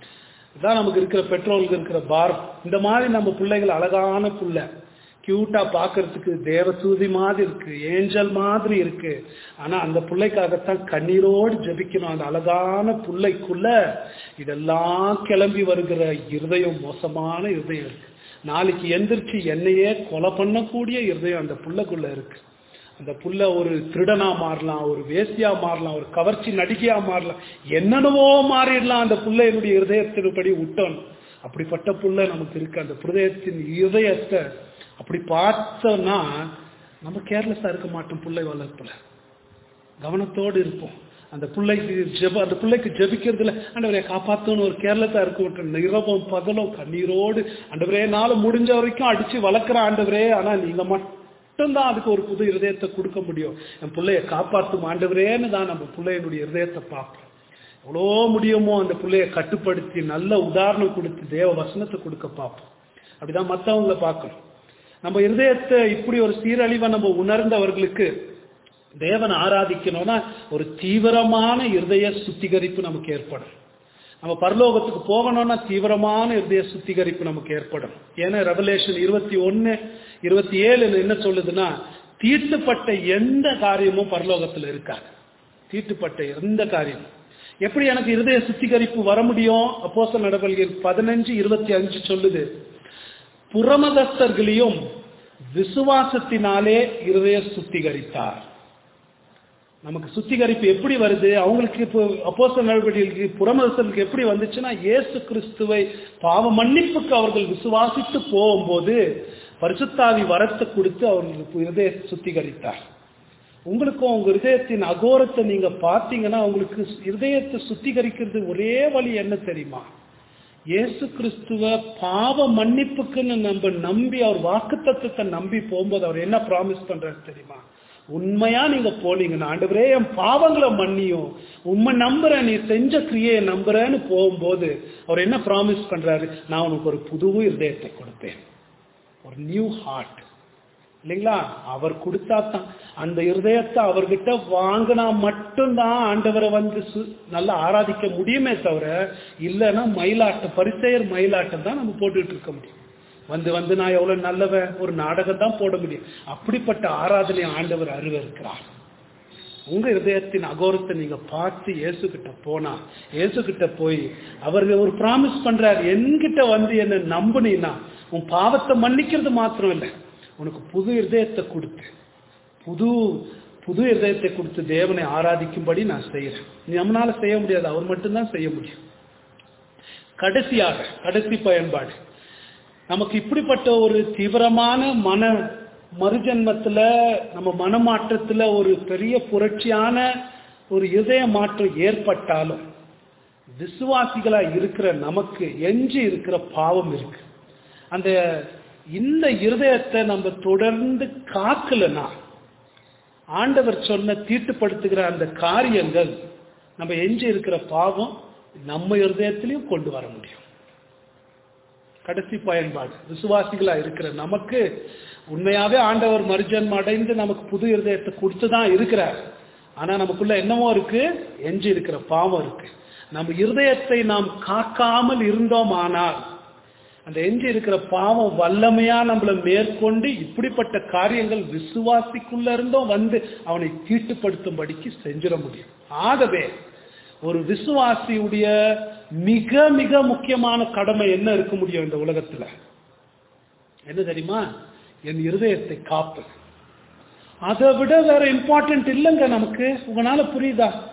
இதான் நமக்கு இருக்கிற பெட்ரோலுக்கு இருக்கிற பாரம் இந்த மாதிரி நம்ம பிள்ளைகள் அழகான புள்ள கியூட்டா பார்க்கிறதுக்கு தேவதூதி மாதிரி இருக்கு ஏஞ்சல் மாதிரி இருக்கு ஆனா அந்த பிள்ளைக்காகத்தான் கண்ணீரோடு ஜெபிக்கணும் அந்த அழகான புள்ளைக்குள்ள இதெல்லாம் கிளம்பி வருகிற இருதயம் மோசமான இருதயம் இருக்கு நாளைக்கு எந்திரிச்சு என்னையே கொலை பண்ணக்கூடிய இருதயம் அந்த புள்ளைக்குள்ள இருக்கு அந்த புள்ள ஒரு திருடனா மாறலாம் ஒரு வேசியா மாறலாம் ஒரு கவர்ச்சி நடிகையா மாறலாம் என்னென்னவோ மாறிடலாம் அந்த புள்ள என்னுடைய இருதயத்தின்படி விட்டோம் அப்படிப்பட்ட புள்ள நமக்கு இருக்கு அந்த ஹிருதயத்தின் இதயத்தை அப்படி பார்த்தோம்னா நம்ம கேர்லெஸ்ஸா இருக்க மாட்டோம் பிள்ளை வளர்ப்புல கவனத்தோடு இருப்போம் அந்த பிள்ளைக்கு ஜெப அந்த பிள்ளைக்கு ஜெபிக்கிறதுல ஆண்டவரே காப்பாத்தணும் ஒரு கேர்லெஸ்ஸா இருக்க மாட்டோம் இரவும் பகலும் கண்ணீரோடு ஆண்டவரே என்னால முடிஞ்ச வரைக்கும் அடிச்சு வளர்க்குற ஆண்டவரே ஆனா நீங்க மட்டும்தான் அதுக்கு ஒரு புது இருதயத்தை கொடுக்க முடியும் என் பிள்ளைய காப்பாத்தும் ஆண்டவரேன்னு தான் நம்ம பிள்ளையினுடைய இருதயத்தை பார்ப்போம் எவ்வளோ முடியுமோ அந்த பிள்ளைய கட்டுப்படுத்தி நல்ல உதாரணம் கொடுத்து தேவ வசனத்தை கொடுக்க பார்ப்போம் அப்படிதான் மற்றவங்களை பார்க்கணும் நம்ம இருதயத்தை இப்படி ஒரு சீரழிவை நம்ம உணர்ந்தவர்களுக்கு தேவனை ஆராதிக்கணும்னா ஒரு தீவிரமான இருதய சுத்திகரிப்பு நமக்கு ஏற்படும் நம்ம பரலோகத்துக்கு போகணும்னா தீவிரமான இருதய சுத்திகரிப்பு நமக்கு ஏற்படும் ஏன்னா ரெவலேஷன் இருபத்தி ஒன்னு இருபத்தி ஏழு என்ன சொல்லுதுன்னா தீட்டுப்பட்ட எந்த காரியமும் பரலோகத்துல இருக்காது தீட்டுப்பட்ட எந்த காரியமும் எப்படி எனக்கு இருதய சுத்திகரிப்பு வர முடியும் அப்போஸ்தலர் நடவடிக்கைகள் பதினஞ்சு இருபத்தி அஞ்சு சொல்லுது புறமதஸ்தர்களையும் விசுவாசத்தினாலே இருதய சுத்திகரித்தார் நமக்கு சுத்திகரிப்பு எப்படி வருது அவங்களுக்கு இப்போ அப்போஸ்தலர் நடவடிக்கைகளுக்கு புறமதஸ்தர்களுக்கு எப்படி வந்துச்சுன்னா இயேசு கிறிஸ்துவை பாவ மன்னிப்புக்கு அவர்கள் விசுவாசித்து போகும்போது பரிசுத்தாவி வரத்தை கொடுத்து அவர்களுக்கு இருதய சுத்திகரித்தார் உங்களுக்கும் உங்க இருதயத்தின் அகோரத்தை நீங்க பார்த்தீங்கன்னா உங்களுக்கு இருதயத்தை சுத்திகரிக்கிறது ஒரே வழி என்ன தெரியுமா இயேசு கிறிஸ்துவ பாவ மன்னிப்புக்குன்னு நம்ம நம்பி அவர் வாக்குத்தத்தத்தை நம்பி போகும்போது அவர் என்ன ப்ராமிஸ் பண்றாரு தெரியுமா உண்மையா நீங்க போனீங்கன்னா ஆண்டவரே என் பாவங்களை மன்னியும் உண்மை நம்புறேன் நீ செஞ்ச கிரியையை நம்புறேன்னு போகும்போது அவர் என்ன ப்ராமிஸ் பண்றாரு நான் உனக்கு ஒரு புது இருதயத்தை கொடுப்பேன் ஒரு நியூ ஹார்ட் இல்லைங்களா அவர் கொடுத்தா தான் அந்த இருதயத்தை அவர்கிட்ட வாங்கினா மட்டும்தான் ஆண்டவரை வந்து சு- நல்லா ஆராதிக்க முடியுமே தவிர இல்லைன்னா மயிலாட்டம் பரிசெயர் மயிலாட்டம் தான் நம்ம போட்டுட்டு இருக்க முடியும் வந்து வந்து நான் எவ்வளவு நல்லவன் ஒரு நாடகம் தான் போட முடியும் அப்படிப்பட்ட ஆராதனை ஆண்டவர் அருவருக்கிறார் உங்க இருதயத்தின் அகோரத்தை நீங்க பார்த்து இயேசு கிட்ட போனா இயேசு கிட்ட போய் அவர் ஒரு ப்ராமிஸ் பண்றாரு என்கிட்ட வந்து என்ன நம்புனீன்னா உன் பாவத்தை மன்னிக்கிறது மாத்திரம் இல்லை உனக்கு புது இருதயத்தை கொடுத்து புது புது இருதயத்தை கொடுத்து தேவனை ஆராதிக்கும்படி நான் செய்யறேன் நம்மளால செய்ய முடியாது அவர் மட்டும்தான் செய்ய முடியும் கடைசியாக கடைசி பயன்பாடு நமக்கு இப்படிப்பட்ட ஒரு தீவிரமான மன மறுஜன்மத்துல நம்ம மனமாற்றத்துல ஒரு பெரிய புரட்சியான ஒரு இதய மாற்றம் ஏற்பட்டாலும் விசுவாசிகளா இருக்கிற நமக்கு எஞ்சி இருக்கிற பாவம் இருக்கு அந்த இந்த இருதயத்தை நம்ம தொடர்ந்து காக்கலனா ஆண்டவர் சொன்ன தீட்டுப்படுத்துகிற அந்த காரியங்கள் நம்ம எஞ்சி இருக்கிற பாவம் நம்ம இருதயத்திலையும் கொண்டு வர முடியும் கடைசி பயன்பாடு விசுவாசிகளா இருக்கிற நமக்கு உண்மையாவே ஆண்டவர் மறுஜன்மம் அடைந்து நமக்கு புது இருதயத்தை கொடுத்து தான் இருக்கிறார் ஆனா நமக்குள்ள என்னவோ இருக்கு எஞ்சி இருக்கிற பாவம் இருக்கு நம்ம இருதயத்தை நாம் காக்காமல் இருந்தோம் ஆனால் அந்த எஞ்சி இருக்கிற பாவம் வல்லமையா நம்மளை மேற்கொண்டு இப்படிப்பட்ட காரியங்கள் விசுவாசிக்குள்ள இருந்தும் வந்து அவனை தீட்டுப்படுத்தும்படிக்கு செஞ்சிட முடியும் ஆகவே ஒரு விசுவாசியுடைய மிக மிக முக்கியமான கடமை என்ன இருக்க முடியும் இந்த உலகத்துல என்ன தெரியுமா என் இருதயத்தை காப்பது அதை விட வேற இம்பார்ட்டன்ட் இல்லைங்க நமக்கு உங்களால புரியுதா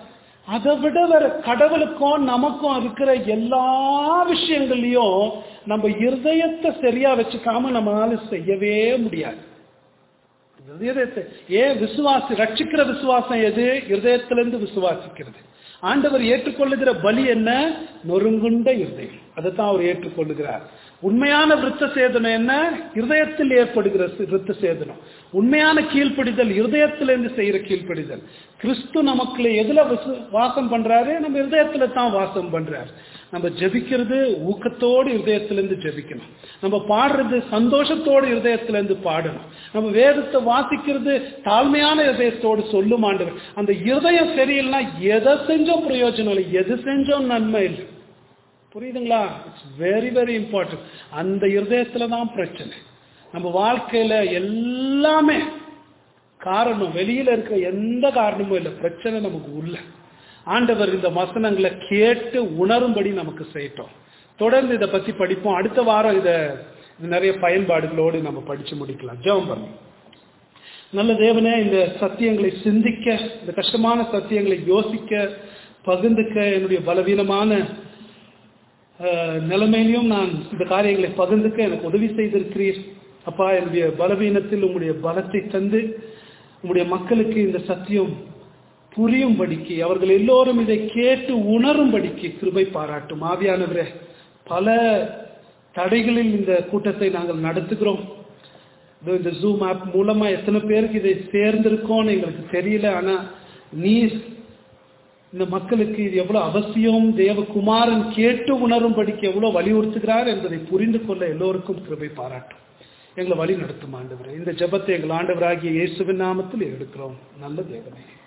அதை விட வேற கடவுளுக்கும் நமக்கும் இருக்கிற எல்லா விஷயங்களையும் நம்ம இருதயத்தை சரியா வச்சுக்காம நம்மளால செய்யவே முடியாது இருதயத்தை ஏன் விசுவாசி ரட்சிக்கிற விசுவாசம் எது இருதயத்திலிருந்து விசுவாசிக்கிறது ஆண்டவர் ஏற்றுக்கொள்ளுகிற பலி என்ன நொறுங்குண்ட இருதயம் அதைத்தான் அவர் ஏற்றுக்கொள்ளுகிறார் உண்மையான விருத்த சேதனம் என்ன இருதயத்தில் ஏற்படுகிற சி- விருத்த சேதனம் உண்மையான கீழ்ப்படிதல் இருதயத்திலிருந்து செய்யற கீழ்ப்படிதல் கிறிஸ்து நமக்குள்ள எதுல விசு- வாசம் பண்றாரு நம்ம இருதயத்துல தான் வாசம் பண்றாரு நம்ம ஜெபிக்கிறது ஊக்கத்தோடு இருதயத்திலிருந்து ஜெபிக்கணும் நம்ம பாடுறது சந்தோஷத்தோடு இருதயத்திலிருந்து பாடணும் நம்ம வேதத்தை வாசிக்கிறது தாழ்மையான இருதயத்தோடு சொல்லும் ஆண்டவர் அந்த இருதயம் சரியில்லைன்னா எதை செஞ்சோம் பிரயோஜனம் இல்லை எது செஞ்சோம் நன்மை இல்லை புரியுதுங்களா இட்ஸ் வெரி வெரி இம்பார்ட்டன்ட் அந்த இருதயத்துல தான் பிரச்சனை நம்ம வாழ்க்கையில எல்லாமே காரணம் வெளியில இருக்க எந்த காரணமும் இல்லை பிரச்சனை நமக்கு உள்ள ஆண்டவர் இந்த வசனங்களை கேட்டு உணரும்படி நமக்கு செய்யட்டும் தொடர்ந்து இதை பத்தி படிப்போம் அடுத்த வாரம் இதை இது நிறைய பயன்பாடுகளோடு நம்ம படிச்சு முடிக்கலாம் ஜெபம் பண்ணுவோம் நல்ல தேவனே இந்த சத்தியங்களை சிந்திக்க இந்த கஷ்டமான சத்தியங்களை யோசிக்க பகிர்ந்துக்க என்னுடைய பலவீனமான அஹ், நிலைமையிலையும் நான் இந்த காரியங்களை பகிர்ந்துக்க எனக்கு உதவி செய்திருக்கிறீர் அப்பா என்னுடைய பலவீனத்தில் உங்களுடைய பலத்தை தந்து உங்களுடைய மக்களுக்கு இந்த சத்தியம் புரியும்படிக்கு அவர்கள் எல்லோரும் இதை கேட்டு உணரும்படிக்கு கிருபை பாராட்டும் ஆவியானவரே பல தடைகளில் இந்த கூட்டத்தை நாங்கள் நடத்துகிறோம் இதோ இந்த ஜூம் ஆப் மூலமா எத்தனை பேருக்கு இதை சேர்ந்திருக்கோம்னு எங்களுக்கு தெரியல ஆனா நீ இந்த மக்களுக்கு இது எவ்வளவு அவசியம் தேவகுமாரன் கேட்டு உணரும்படிக்கு எவ்வளவு வலியுறுத்துகிறார் என்பதை புரிந்து கொள்ள எல்லோருக்கும் கிருபை பாராட்டும் எங்களை வழி நடத்தும் ஆண்டவரே இந்த ஜெபத்தை எங்கள் ஆண்டவராகிய இயேசுவின் நாமத்தில் எடுக்கிறோம் நல்ல தேவனே